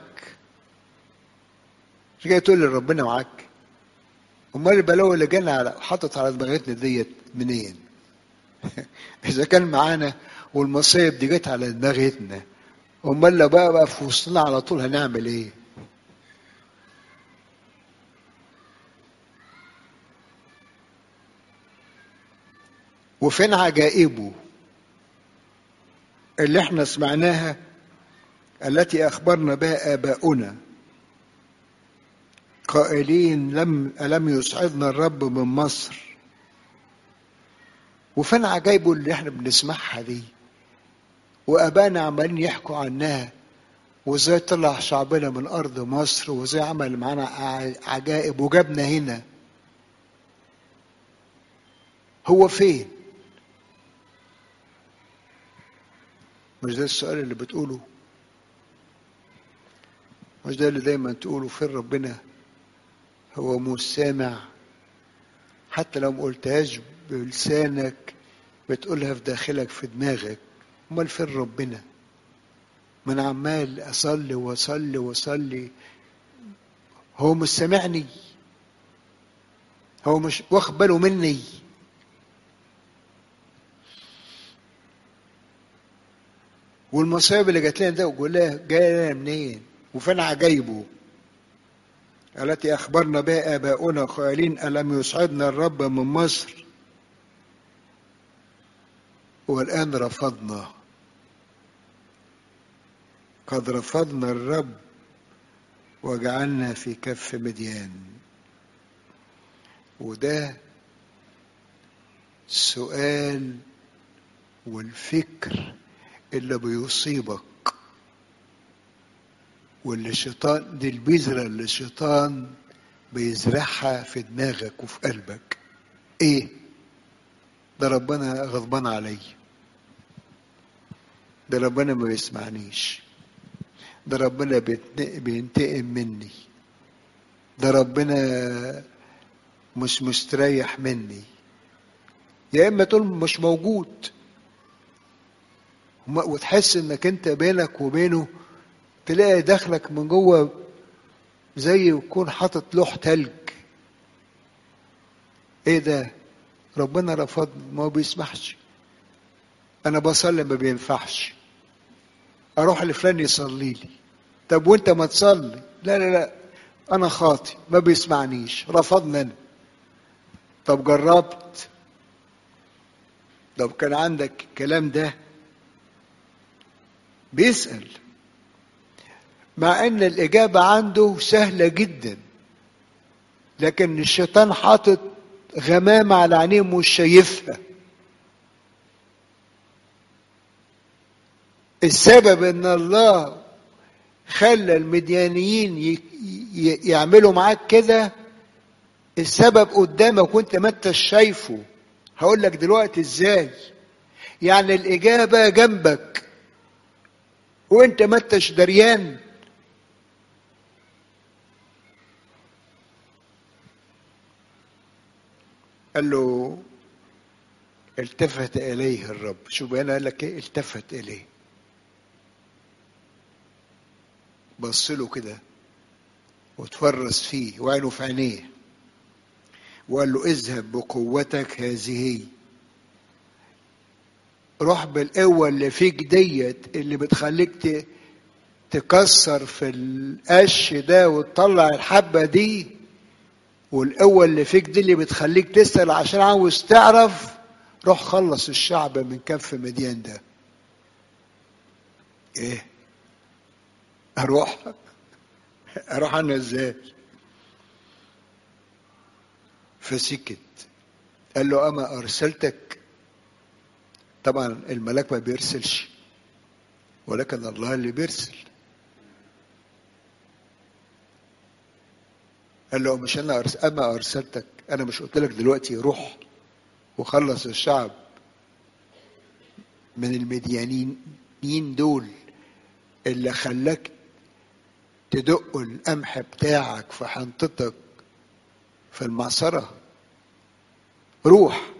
مش جاي تقول لي ربنا معاك امال البلاوي اللي جانا على حاطط على دماغتنا ديت منين اذا كان معانا والمصايب دي جت على دماغتنا امال لو بقى بقى في وسطنا على طول هنعمل ايه وفين عجائبه اللي احنا سمعناها التي اخبرنا بها اباؤنا قائلين لم الم يسعدنا الرب من مصر وفين عجائبه اللي احنا بنسمعها دي وابانا عمالين يحكوا عنها وازاي طلع شعبنا من ارض مصر وازاي عمل معانا عجائب وجابنا هنا هو فين مش ده السؤال اللي بتقوله مش ده اللي دايما تقوله فين ربنا هو مش سامع حتى لو ما قلتهاش بلسانك بتقولها في داخلك في دماغك امال فين ربنا ما انا عمال اصلي واصلي واصلي هو مش سامعني هو مش واخد باله مني والمصايب اللي جات لنا ده وقول لها جايه لنا منين وفين عجايبه التي اخبرنا بها اباؤنا قائلين الم يصعدنا الرب من مصر والان رفضنا قد رفضنا الرب وجعلنا في كف مديان وده السؤال والفكر اللي بيصيبك واللي الشيطان دي البذرة اللي الشيطان بيزرعها في دماغك وفي قلبك ايه ده ربنا غضبان عليا ده ربنا ما بيسمعنيش ده ربنا بينتقم مني ده ربنا مش مستريح مني يا اما تقول مش موجود وتحس انك انت بينك وبينه تلاقي داخلك من جوه زي يكون حاطط لوح تلج ايه ده ربنا رفض ما هو بيسمحش انا بصلي ما بينفعش اروح لفلان يصلي لي طب وانت ما تصلي لا لا لا انا خاطي ما بيسمعنيش رفضني انا طب جربت طب كان عندك الكلام ده بيسأل مع ان الاجابة عنده سهلة جدا لكن الشيطان حاطط غمامة على عينيه مش شايفها السبب ان الله خلى المديانيين يعملوا معاك كده السبب قدامك وانت ما انتش شايفه هقول لك دلوقتي ازاي يعني الاجابه جنبك وانت ما انتش دريان قال له التفت اليه الرب شوف هنا قال لك ايه التفت اليه بص له كده وتفرس فيه وعينه في عينيه وقال له اذهب بقوتك هذه روح بالقوة اللي فيك ديت اللي بتخليك تكسر في القش ده وتطلع الحبة دي والقوة اللي فيك دي اللي بتخليك تسأل عشان عاوز تعرف روح خلص الشعب من كف مديان ده ايه اروح اروح انا ازاي فسكت قال له اما ارسلتك طبعا الملاك ما بيرسلش ولكن الله اللي بيرسل قال له مش انا أرسل اما ارسلتك انا مش قلت لك دلوقتي روح وخلص الشعب من المديانين دول اللي خلاك تدق القمح بتاعك في حنطتك في المعصرة روح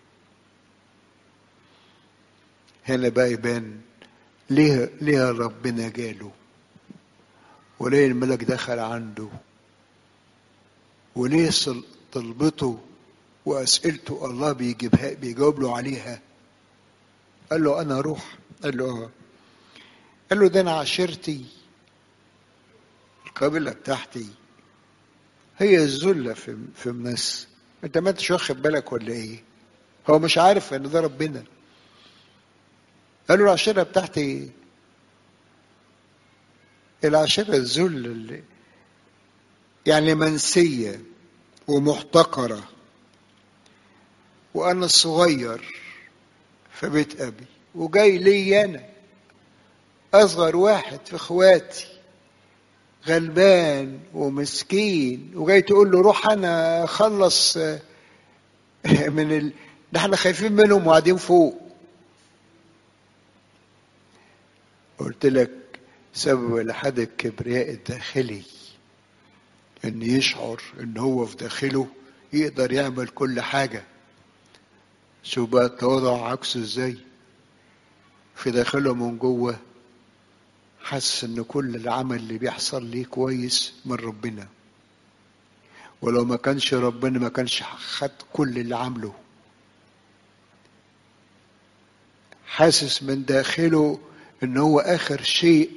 هنا بقى يبان ليه ليه ربنا جاله وليه الملك دخل عنده وليه طلبته واسئلته الله بيجيبها بيجاوب له عليها قال له انا روح قال له اه قال له ده انا عشيرتي القبيله بتاعتي هي الذله في في الناس انت ما انتش واخد بالك ولا ايه هو مش عارف ان ده ربنا قال له العشيره بتاعتي العشيره الذل اللي يعني منسيه ومحتقره وانا الصغير في بيت ابي وجاي لي انا اصغر واحد في اخواتي غلبان ومسكين وجاي تقول له روح انا اخلص من ال... ده احنا خايفين منهم وقاعدين فوق قلت لك سبب لحد الكبرياء الداخلي ان يشعر ان هو في داخله يقدر يعمل كل حاجة شوف بقى التواضع عكسه ازاي في داخله من جوه حاسس ان كل العمل اللي بيحصل ليه كويس من ربنا ولو ما كانش ربنا ما كانش خد كل اللي عامله حاسس من داخله ان هو اخر شيء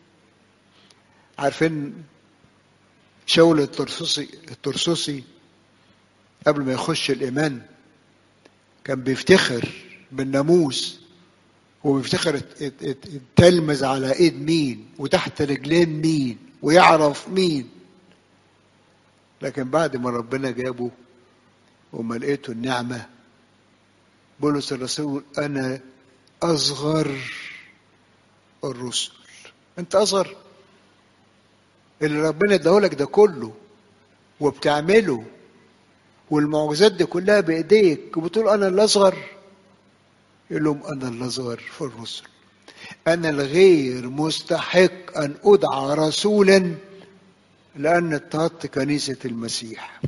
عارفين شاول الترسوسي الترسوسي قبل ما يخش الايمان كان بيفتخر بالناموس وبيفتخر تلمز على ايد مين وتحت رجلين مين ويعرف مين لكن بعد ما ربنا جابه وما لقيته النعمه بولس الرسول انا اصغر الرسل انت اصغر اللي ربنا اداهولك ده كله وبتعمله والمعجزات دي كلها بايديك وبتقول انا اللي اصغر يقول لهم انا اللي اصغر في الرسل انا الغير مستحق ان ادعى رسولا لان اضطهدت كنيسه المسيح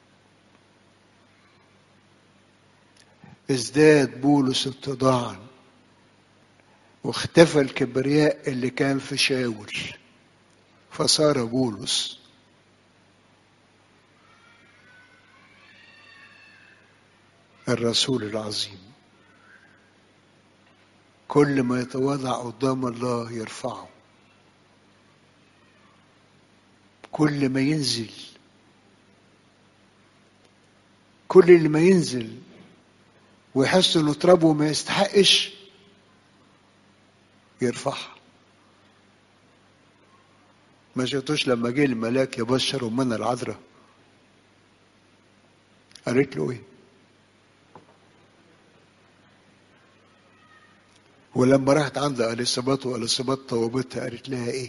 ازداد بولس اتضاعا واختفى الكبرياء اللي كان في شاول فصار بولس الرسول العظيم كل ما يتواضع قدام الله يرفعه كل ما ينزل كل اللي ما ينزل ويحس انه ترابه ما يستحقش يرفعها ما شفتوش لما جه الملاك يبشر امنا العذراء قالت له ايه ولما راحت عند اليصابات واليصابات طوبتها قالت لها ايه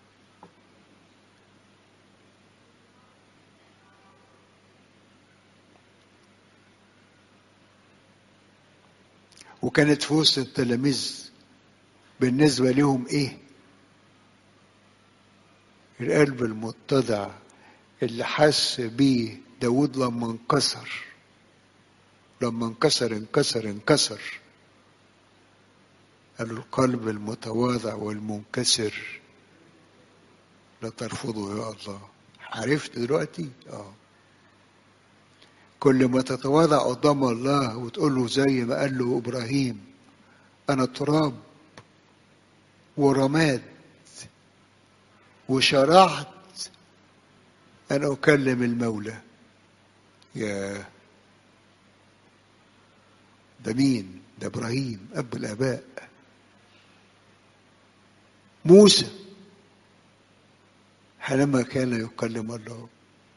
وكانت في وسط التلاميذ بالنسبة لهم ايه القلب المتضع اللي حس بيه داود لما انكسر لما انكسر انكسر انكسر قالوا القلب المتواضع والمنكسر لا ترفضه يا الله عرفت دلوقتي اه كل ما تتواضع قدام الله وتقول له زي ما قال له ابراهيم انا تراب ورماد وشرعت ان اكلم المولى يا ده مين ده ابراهيم اب الاباء موسى حينما كان يكلم الله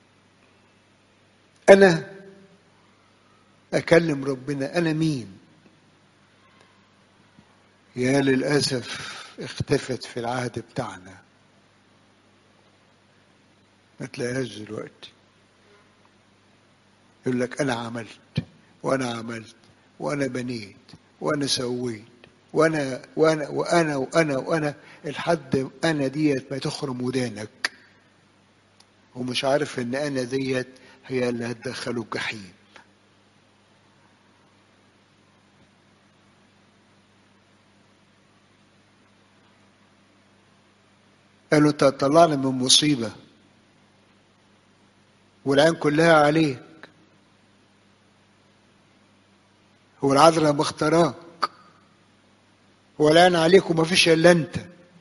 انا اكلم ربنا انا مين يا للاسف اختفت في العهد بتاعنا ما تلاقيهاش دلوقتي يقول لك انا عملت وانا عملت وانا بنيت وانا سويت وانا وانا وانا وانا وانا الحد انا ديت ما تخرم ودانك ومش عارف ان انا ديت هي اللي هتدخله الجحيم قالوا انت طلعنا من مصيبه والعين كلها عليك هو العذراء مختاراك هو العين عليك وما فيش الا انت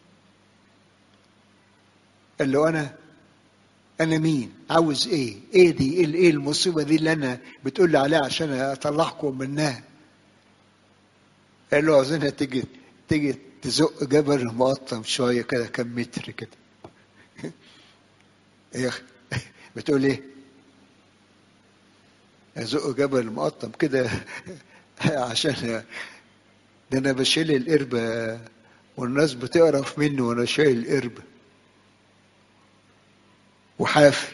قال له انا انا مين عاوز ايه ايه دي ايه ايه المصيبه دي اللي انا بتقول لي عليها عشان اطلعكم منها قال له عاوزينها تيجي تيجي تزق جبل مقطم شويه كده كم متر كده يا اخي بتقول ايه ازق جبل مقطم كده عشان ده انا بشيل القربة والناس بتقرف مني وانا شايل القربة وحافي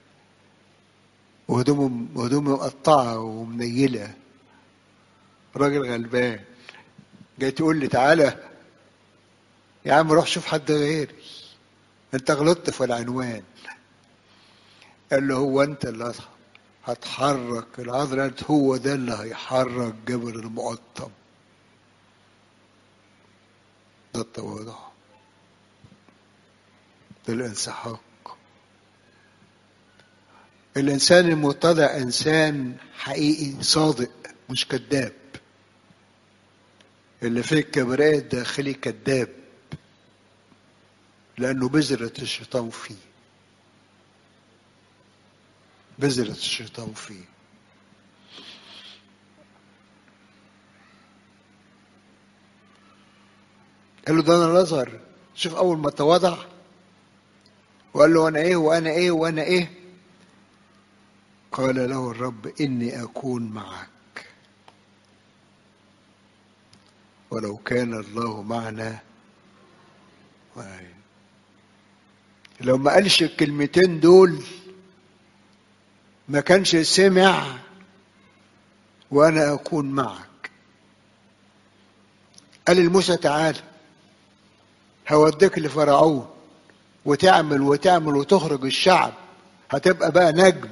وهدومه وهدومه مقطعة ومنيلة راجل غلبان جاي تقول لي تعالى يا عم روح شوف حد غيري انت غلطت في العنوان قال له هو انت اللي هتحرك العذراء هو ده اللي هيحرك جبل المقطم ده التواضع ده الانسحاق الانسان المتضع انسان حقيقي صادق مش كذاب اللي فيه الكبرياء الداخلي كذاب لأنه بذرة الشيطان فيه بذرة الشيطان فيه قال له ده انا الازهر شوف اول ما تواضع وقال له انا ايه وانا ايه وانا ايه قال له الرب اني اكون معك ولو كان الله معنا لو ما قالش الكلمتين دول ما كانش سمع وانا اكون معك قال لموسى تعالى هوديك لفرعون وتعمل وتعمل وتخرج الشعب هتبقى بقى نجم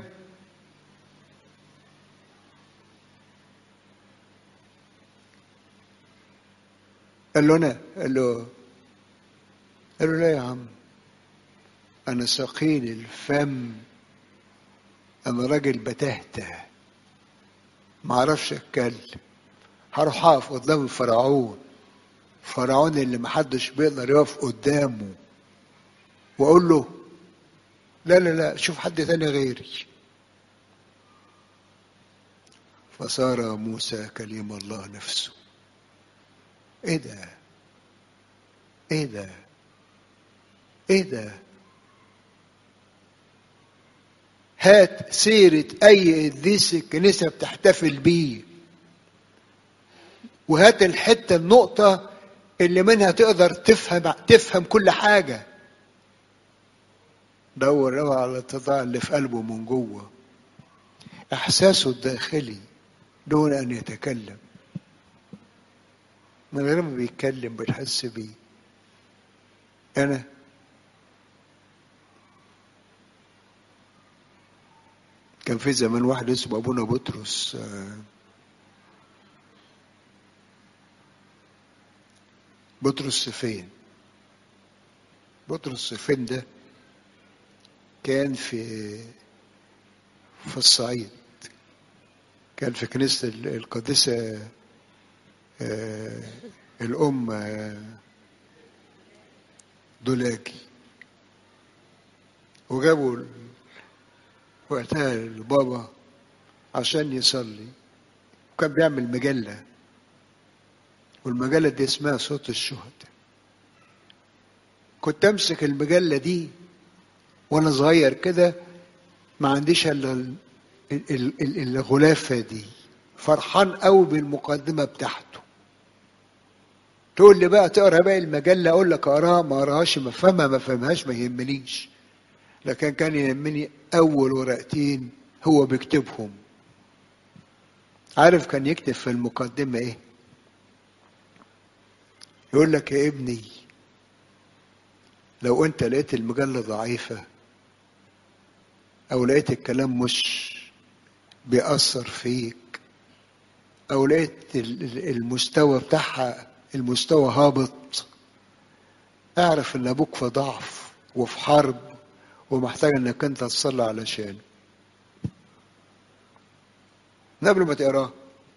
قال له انا قال له قال له لا يا عم انا ثقيل الفم انا راجل بتهته ما اعرفش اتكلم هروح اقف قدام فرعون فرعون اللي محدش بيقدر يقف قدامه واقول له لا لا لا شوف حد تاني غيري فصار موسى كليم الله نفسه ايه ده ايه ده ايه ده هات سيرة أي قديس الكنيسة بتحتفل بيه وهات الحتة النقطة اللي منها تقدر تفهم تفهم كل حاجة دور قوي على الاتضاع اللي في قلبه من جوه إحساسه الداخلي دون أن يتكلم من غير ما بيتكلم بتحس بيه أنا كان في زمان واحد اسمه أبونا بطرس بطرس فين بطرس فين ده كان في في الصعيد كان في كنيسة القديسة الأم دولاكي وجابوا وقتها البابا عشان يصلي وكان بيعمل مجلة والمجلة دي اسمها صوت الشهداء كنت امسك المجلة دي وانا صغير كده ما عنديش الا الغلافة دي فرحان قوي بالمقدمة بتاعته تقول لي بقى تقرا باقي المجلة اقول لك اقراها ما اقراهاش ما فهمها ما فهمهاش ما يهمنيش لكن كان يهمني اول ورقتين هو بيكتبهم عارف كان يكتب في المقدمة ايه يقول لك يا ابني لو انت لقيت المجلة ضعيفة او لقيت الكلام مش بيأثر فيك او لقيت المستوى بتاعها المستوى هابط اعرف ان ابوك في ضعف وفي حرب ومحتاج انك انت تصلي علشانه قبل ما تقراه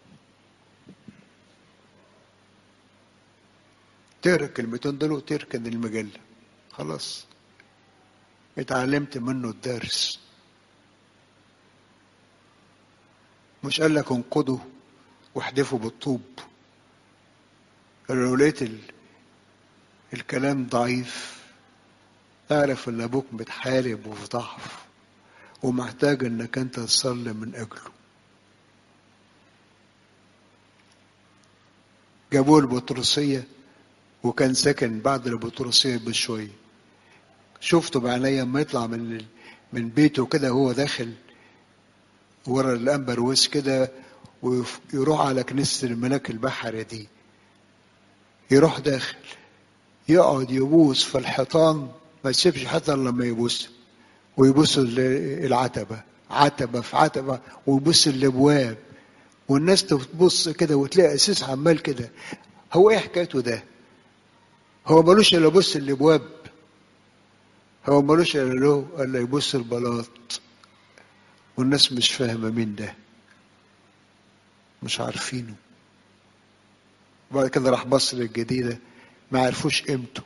تقرا الكلمتين دول وتركن المجله خلاص اتعلمت منه الدرس مش قال لك انقضوا واحدفوا بالطوب لو لقيت ال... الكلام ضعيف اعرف ان ابوك متحارب وفي ضعف ومحتاج انك انت تصلي من اجله جابوه البطرسيه وكان ساكن بعد البطرسيه بشويه شفته بعينيا لما يطلع من من بيته كده وهو داخل ورا الانبرويس كده ويروح على كنيسه الملاك البحري دي يروح داخل يقعد يبوس في الحيطان ما يسيبش حتى لما يبوس ويبوس العتبة عتبة في عتبة ويبوس الابواب والناس تبص كده وتلاقي اسيس عمال كده هو ايه حكايته ده هو ملوش الا يبص الابواب هو ملوش الا له الا يبص البلاط والناس مش فاهمه مين ده مش عارفينه وبعد كده راح مصر الجديدة ما عرفوش قيمته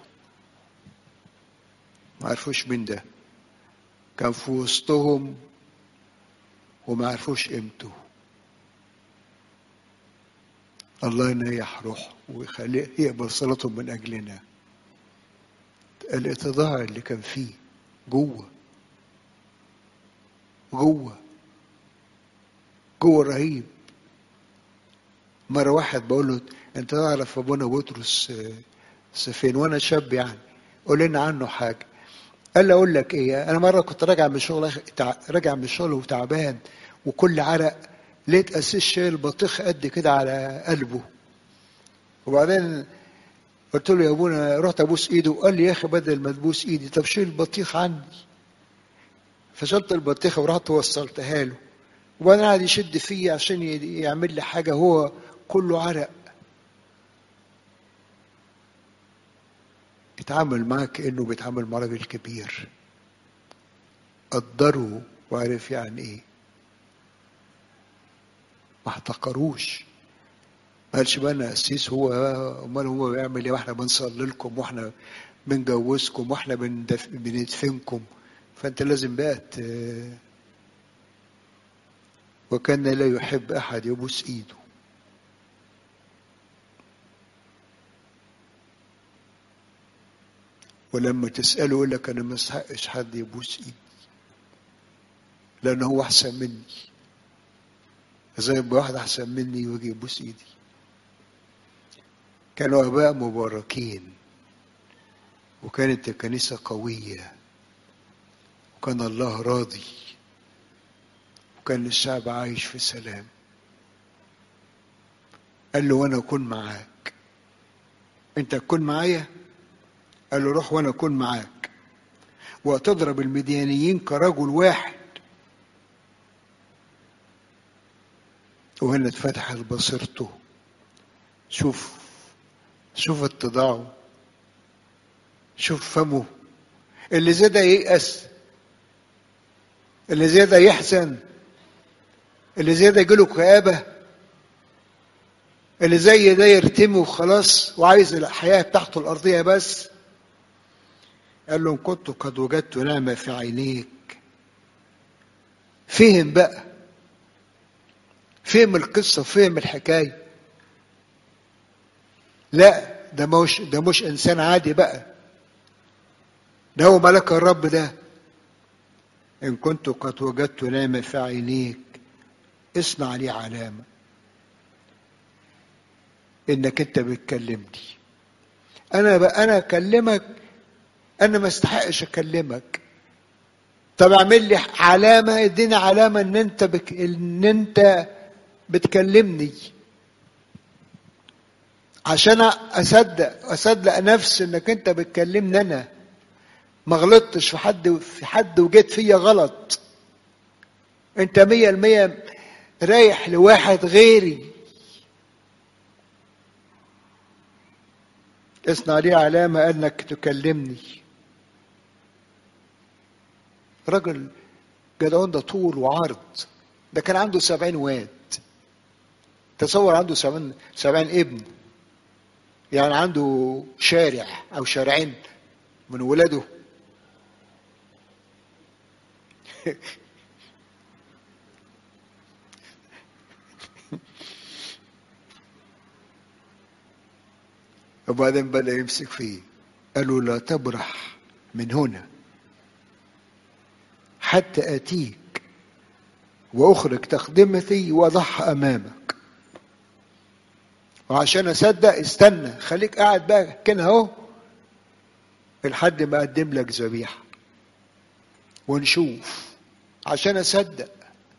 ما عرفوش مين ده كان في وسطهم وما عرفوش قيمته الله ينيح روحه ويخليه يقبل صلاتهم من أجلنا الاتضاع اللي كان فيه جوه جوه جوه رهيب مرة واحد بقول له أنت تعرف أبونا بطرس فين وأنا شاب يعني قول لنا عنه حاجة قال لي أقول لك إيه أنا مرة كنت راجع من الشغل راجع من الشغل وتعبان وكل عرق لقيت أسيس شايل بطيخ قد كده على قلبه وبعدين قلت له يا ابونا رحت ابوس ايده وقال لي يا اخي بدل ما تبوس ايدي طب شيل البطيخ عني فشلت البطيخه ورحت وصلتها له وبعدين قعد يشد فيا عشان يعمل لي حاجه هو كله عرق اتعامل معاه كانه بيتعامل مع راجل كبير قدره وعرف يعني ايه ما احتقروش ما قالش بقى انا قسيس هو امال هو بيعمل ايه واحنا بنصلي لكم واحنا بنجوزكم واحنا بندف... بندفنكم فانت لازم بقى ت... وكان لا يحب احد يبوس ايده ولما تسأله يقول لك أنا ما استحقش حد يبوس إيدي لأن هو أحسن مني زي ما واحد أحسن مني ويجي يبوس إيدي كانوا آباء مباركين وكانت الكنيسة قوية وكان الله راضي وكان الشعب عايش في سلام قال له وانا اكون معاك انت تكون معايا قال له روح وانا اكون معاك وتضرب المديانيين كرجل واحد وهنا اتفتحت بصيرته شوف شوف اتضاعه شوف فمه اللي زي ده ييأس اللي زي ده يحزن اللي زي ده يجيله كآبة اللي زي ده يرتمي وخلاص وعايز الحياة بتاعته الأرضية بس قال له إن كنت قد وجدت نعمة في عينيك فهم بقى فهم القصة فهم الحكاية لا ده مش ده مش إنسان عادي بقى ده هو ملك الرب ده إن كنت قد وجدت نعمة في عينيك اصنع لي علامة إنك أنت بتكلمني أنا بقى أنا أكلمك أنا ما استحقش أكلمك طب اعمل لي علامة اديني علامة إن أنت بك... إن أنت بتكلمني عشان أصدق أصدق نفسي إنك أنت بتكلمني أنا ما غلطتش في حد في حد وجيت فيا غلط انت مية المية رايح لواحد غيري اصنع لي علامة انك تكلمني رجل جدعون ده طول وعرض ده كان عنده سبعين واد تصور عنده سبعين, سبعين ابن يعني عنده شارع او شارعين من ولاده وبعدين بدأ يمسك فيه قالوا لا تبرح من هنا حتى آتيك وأخرج تقدمتي وأضعها أمامك وعشان أصدق استنى خليك قاعد بقى كده أهو لحد ما أقدم لك ذبيحة ونشوف عشان أصدق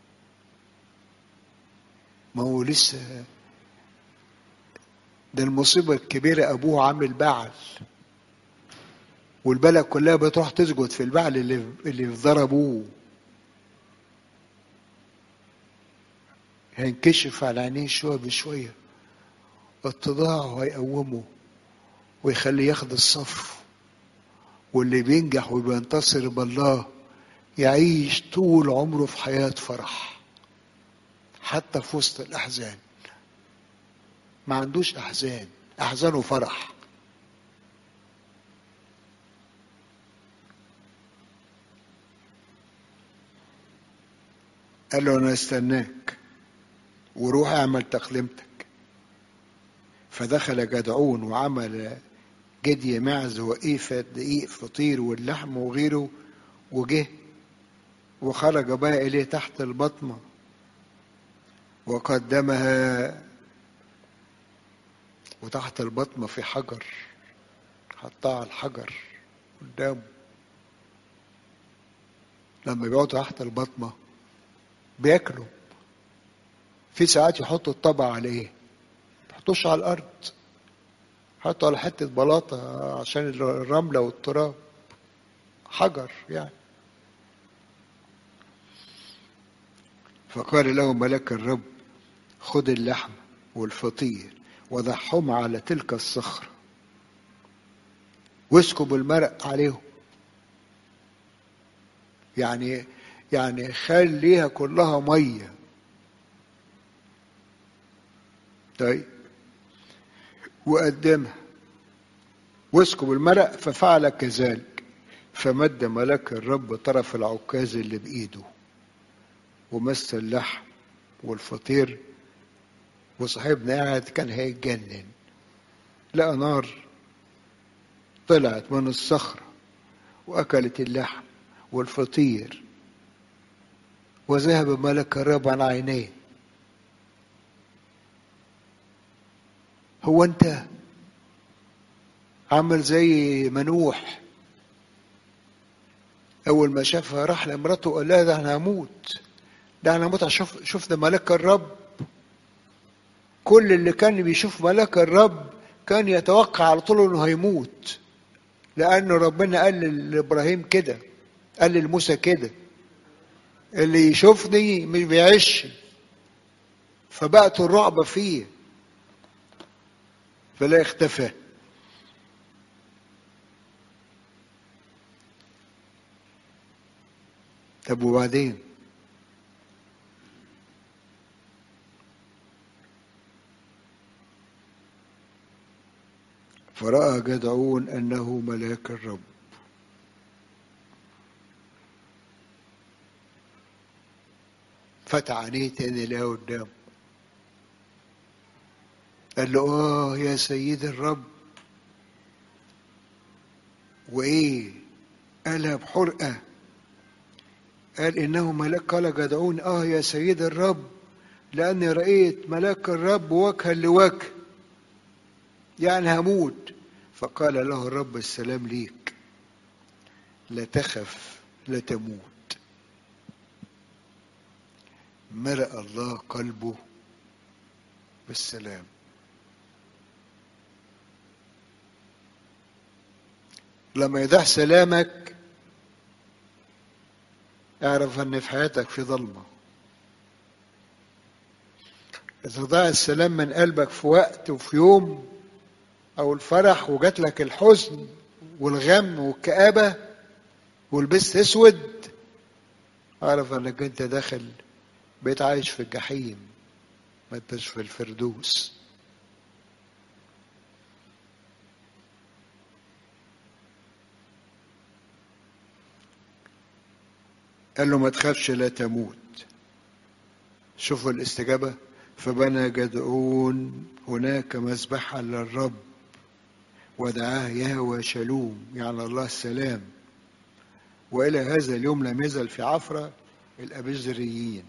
ما هو لسه ده المصيبة الكبيرة أبوه عامل بعل والبلد كلها بتروح تسجد في البعل اللي اللي ضربوه هينكشف على عينيه شوية بشوية اتضاعه هيقومه ويخليه ياخد الصف واللي بينجح وبينتصر بالله يعيش طول عمره في حياة فرح حتى في وسط الأحزان ما عندوش أحزان احزانه فرح قال له انا استناك وروح اعمل تقليمتك فدخل جدعون وعمل جدي معز وقيفة دقيق فطير واللحم وغيره وجه وخرج بقى إليه تحت البطمة وقدمها وتحت البطمة في حجر حطها على الحجر قدامه لما بيقعدوا تحت البطمة بياكلوا في ساعات يحطوا الطبق على ايه؟ يحطوش على الارض حطوا على حتة بلاطة عشان الرملة والتراب حجر يعني فقال له ملك الرب خذ اللحم والفطير وضعهم على تلك الصخرة واسكب المرق عليهم يعني يعني خليها كلها ميه طيب وقدمها واسكب المرق ففعل كذلك فمد ملك الرب طرف العكاز اللي بإيده ومس اللحم والفطير وصاحبنا قاعد كان هيتجنن لقى نار طلعت من الصخرة وأكلت اللحم والفطير وذهب ملك الرب عن عينيه هو انت عمل زي منوح اول ما شافها راح لمراته قال لها ده انا هموت ده انا هموت شوف شفنا ملاك الرب كل اللي كان بيشوف ملاك الرب كان يتوقع على طول انه هيموت لان ربنا قال لابراهيم كده قال لموسى كده اللي يشوفني مش بيعيش فبقت الرعب فيه فلا اختفى طب وبعدين فرأى جدعون أنه ملاك الرب فتح عينيه تاني لقاه قدامه قال له اه يا سيد الرب وايه قالها بحرقه قال انه ملاك قال جدعون اه يا سيد الرب لاني رايت ملاك الرب وجها لوجه يعني هموت فقال له الرب السلام ليك لا تخف لا تموت ملأ الله قلبه بالسلام لما يضيع سلامك اعرف ان في حياتك في ضلمة اذا ضاع السلام من قلبك في وقت وفي يوم او الفرح وجات لك الحزن والغم والكآبة ولبست اسود اعرف انك انت داخل بقيت عايش في الجحيم ما انتش في الفردوس قال له ما تخافش لا تموت شوفوا الاستجابة فبنى جدعون هناك مذبحا للرب ودعاه يهوى شلوم يعني الله السلام وإلى هذا اليوم لم يزل في عفرة الأبزريين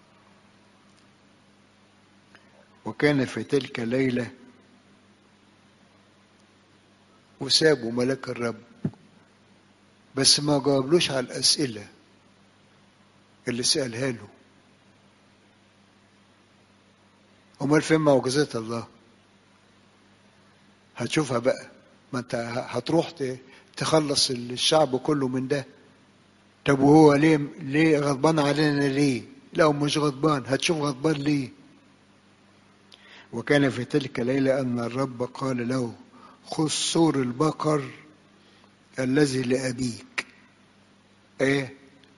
وكان في تلك الليلة وسابوا ملك الرب بس ما جاوبلوش على الأسئلة اللي سألها له أمال فين معجزات الله هتشوفها بقى ما انت هتروح تخلص الشعب كله من ده طب وهو ليه ليه غضبان علينا ليه لا مش غضبان هتشوف غضبان ليه وكان في تلك الليلة أن الرب قال له خذ سور البقر الذي لأبيك ايه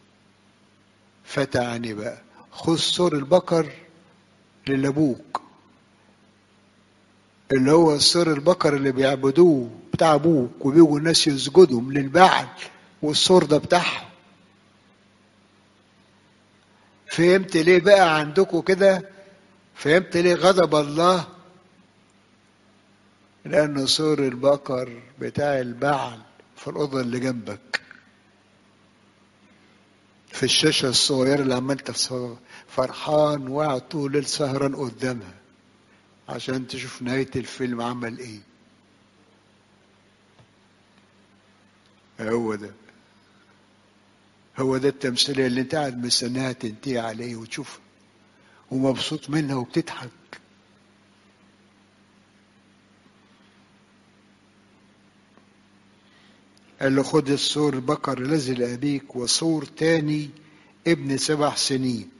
فتعني بقى خذ سور البقر للابوك اللي هو السور البقر اللي بيعبدوه بتاع ابوك وبيجوا الناس يسجدوا للبعل والسور ده بتاعهم فهمت ليه بقى عندكم كده فهمت ليه غضب الله لأن سور البقر بتاع البعل في الأوضة اللي جنبك في الشاشة الصغيرة اللي عمال فرحان وقاعد طول الليل سهران قدامها عشان تشوف نهاية الفيلم عمل ايه هو ده هو ده التمثيلية اللي انت قاعد مستناها تنتهي عليه وتشوفها ومبسوط منها وبتضحك قال له خد السور بقر الذي لأبيك وسور تاني ابن سبع سنين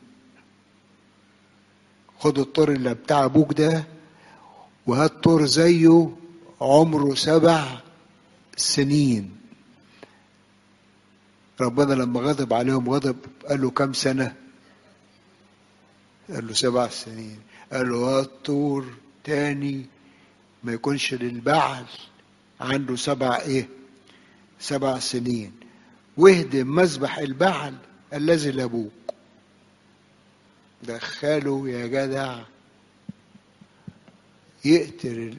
خد الطور اللي بتاع ابوك ده وهات طور زيه عمره سبع سنين ربنا لما غضب عليهم غضب قال له كم سنة قال له سبع سنين قال له هات طور تاني ما يكونش للبعل عنده سبع ايه سبع سنين واهدم مذبح البعل الذي لابوك دخله يا جدع يقتل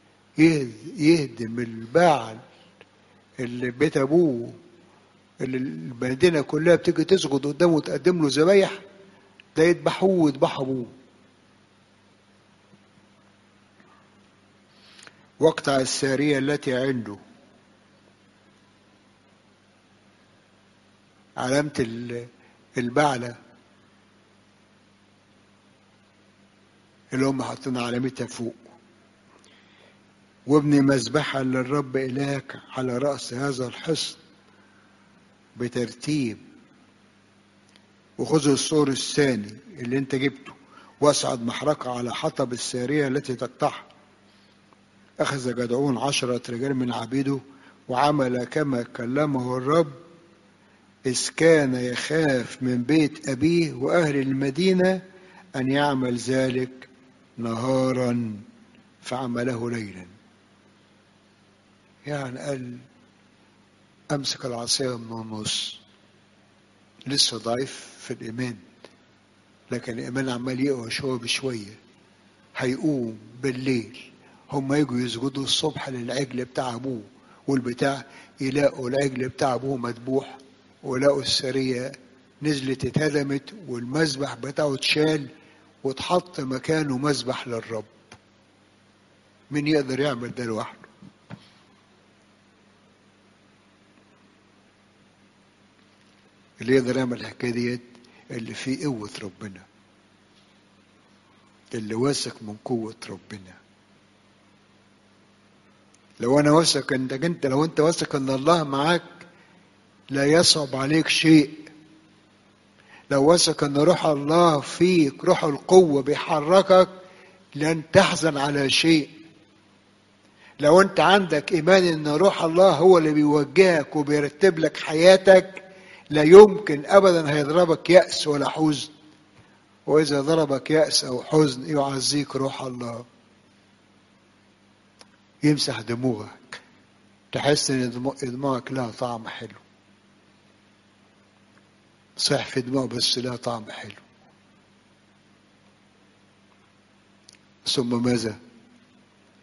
يهدم البعل اللي بيت ابوه اللي المدينة كلها بتيجي تسجد قدامه وتقدم له ذبايح ده يذبحوه ويذبح ابوه واقطع السارية التي عنده علامة البعلة اللي هم حاطين علامتها فوق وابني مذبحا للرب إلهك على رأس هذا الحصن بترتيب وخذ السور الثاني اللي انت جبته واصعد محرقة على حطب السارية التي تقطعها أخذ جدعون عشرة رجال من عبيده وعمل كما كلمه الرب إذ كان يخاف من بيت أبيه وأهل المدينة أن يعمل ذلك نهارا فعمله ليلا يعني قال أمسك العصاية من النص لسه ضعيف في الإيمان لكن الإيمان عمال يقوى شوية بشوية هيقوم بالليل هم يجوا يسجدوا الصبح للعجل بتاع أبوه والبتاع يلاقوا العجل بتاع أبوه مذبوح ولقوا السرية نزلت اتهدمت والمذبح بتاعه اتشال واتحط مكانه مذبح للرب مين يقدر يعمل ده لوحده اللي يقدر يعمل الحكايه ديت اللي فيه قوه ربنا اللي واثق من قوه ربنا لو انا واثق انك انت لو انت واثق ان الله معاك لا يصعب عليك شيء لو واثق ان روح الله فيك روح القوه بيحركك لن تحزن على شيء لو انت عندك ايمان ان روح الله هو اللي بيوجهك وبيرتب لك حياتك لا يمكن ابدا هيضربك ياس ولا حزن واذا ضربك ياس او حزن يعزيك روح الله يمسح دموعك تحس ان دموعك لها طعم حلو صح في دموع بس لها طعم حلو ثم ماذا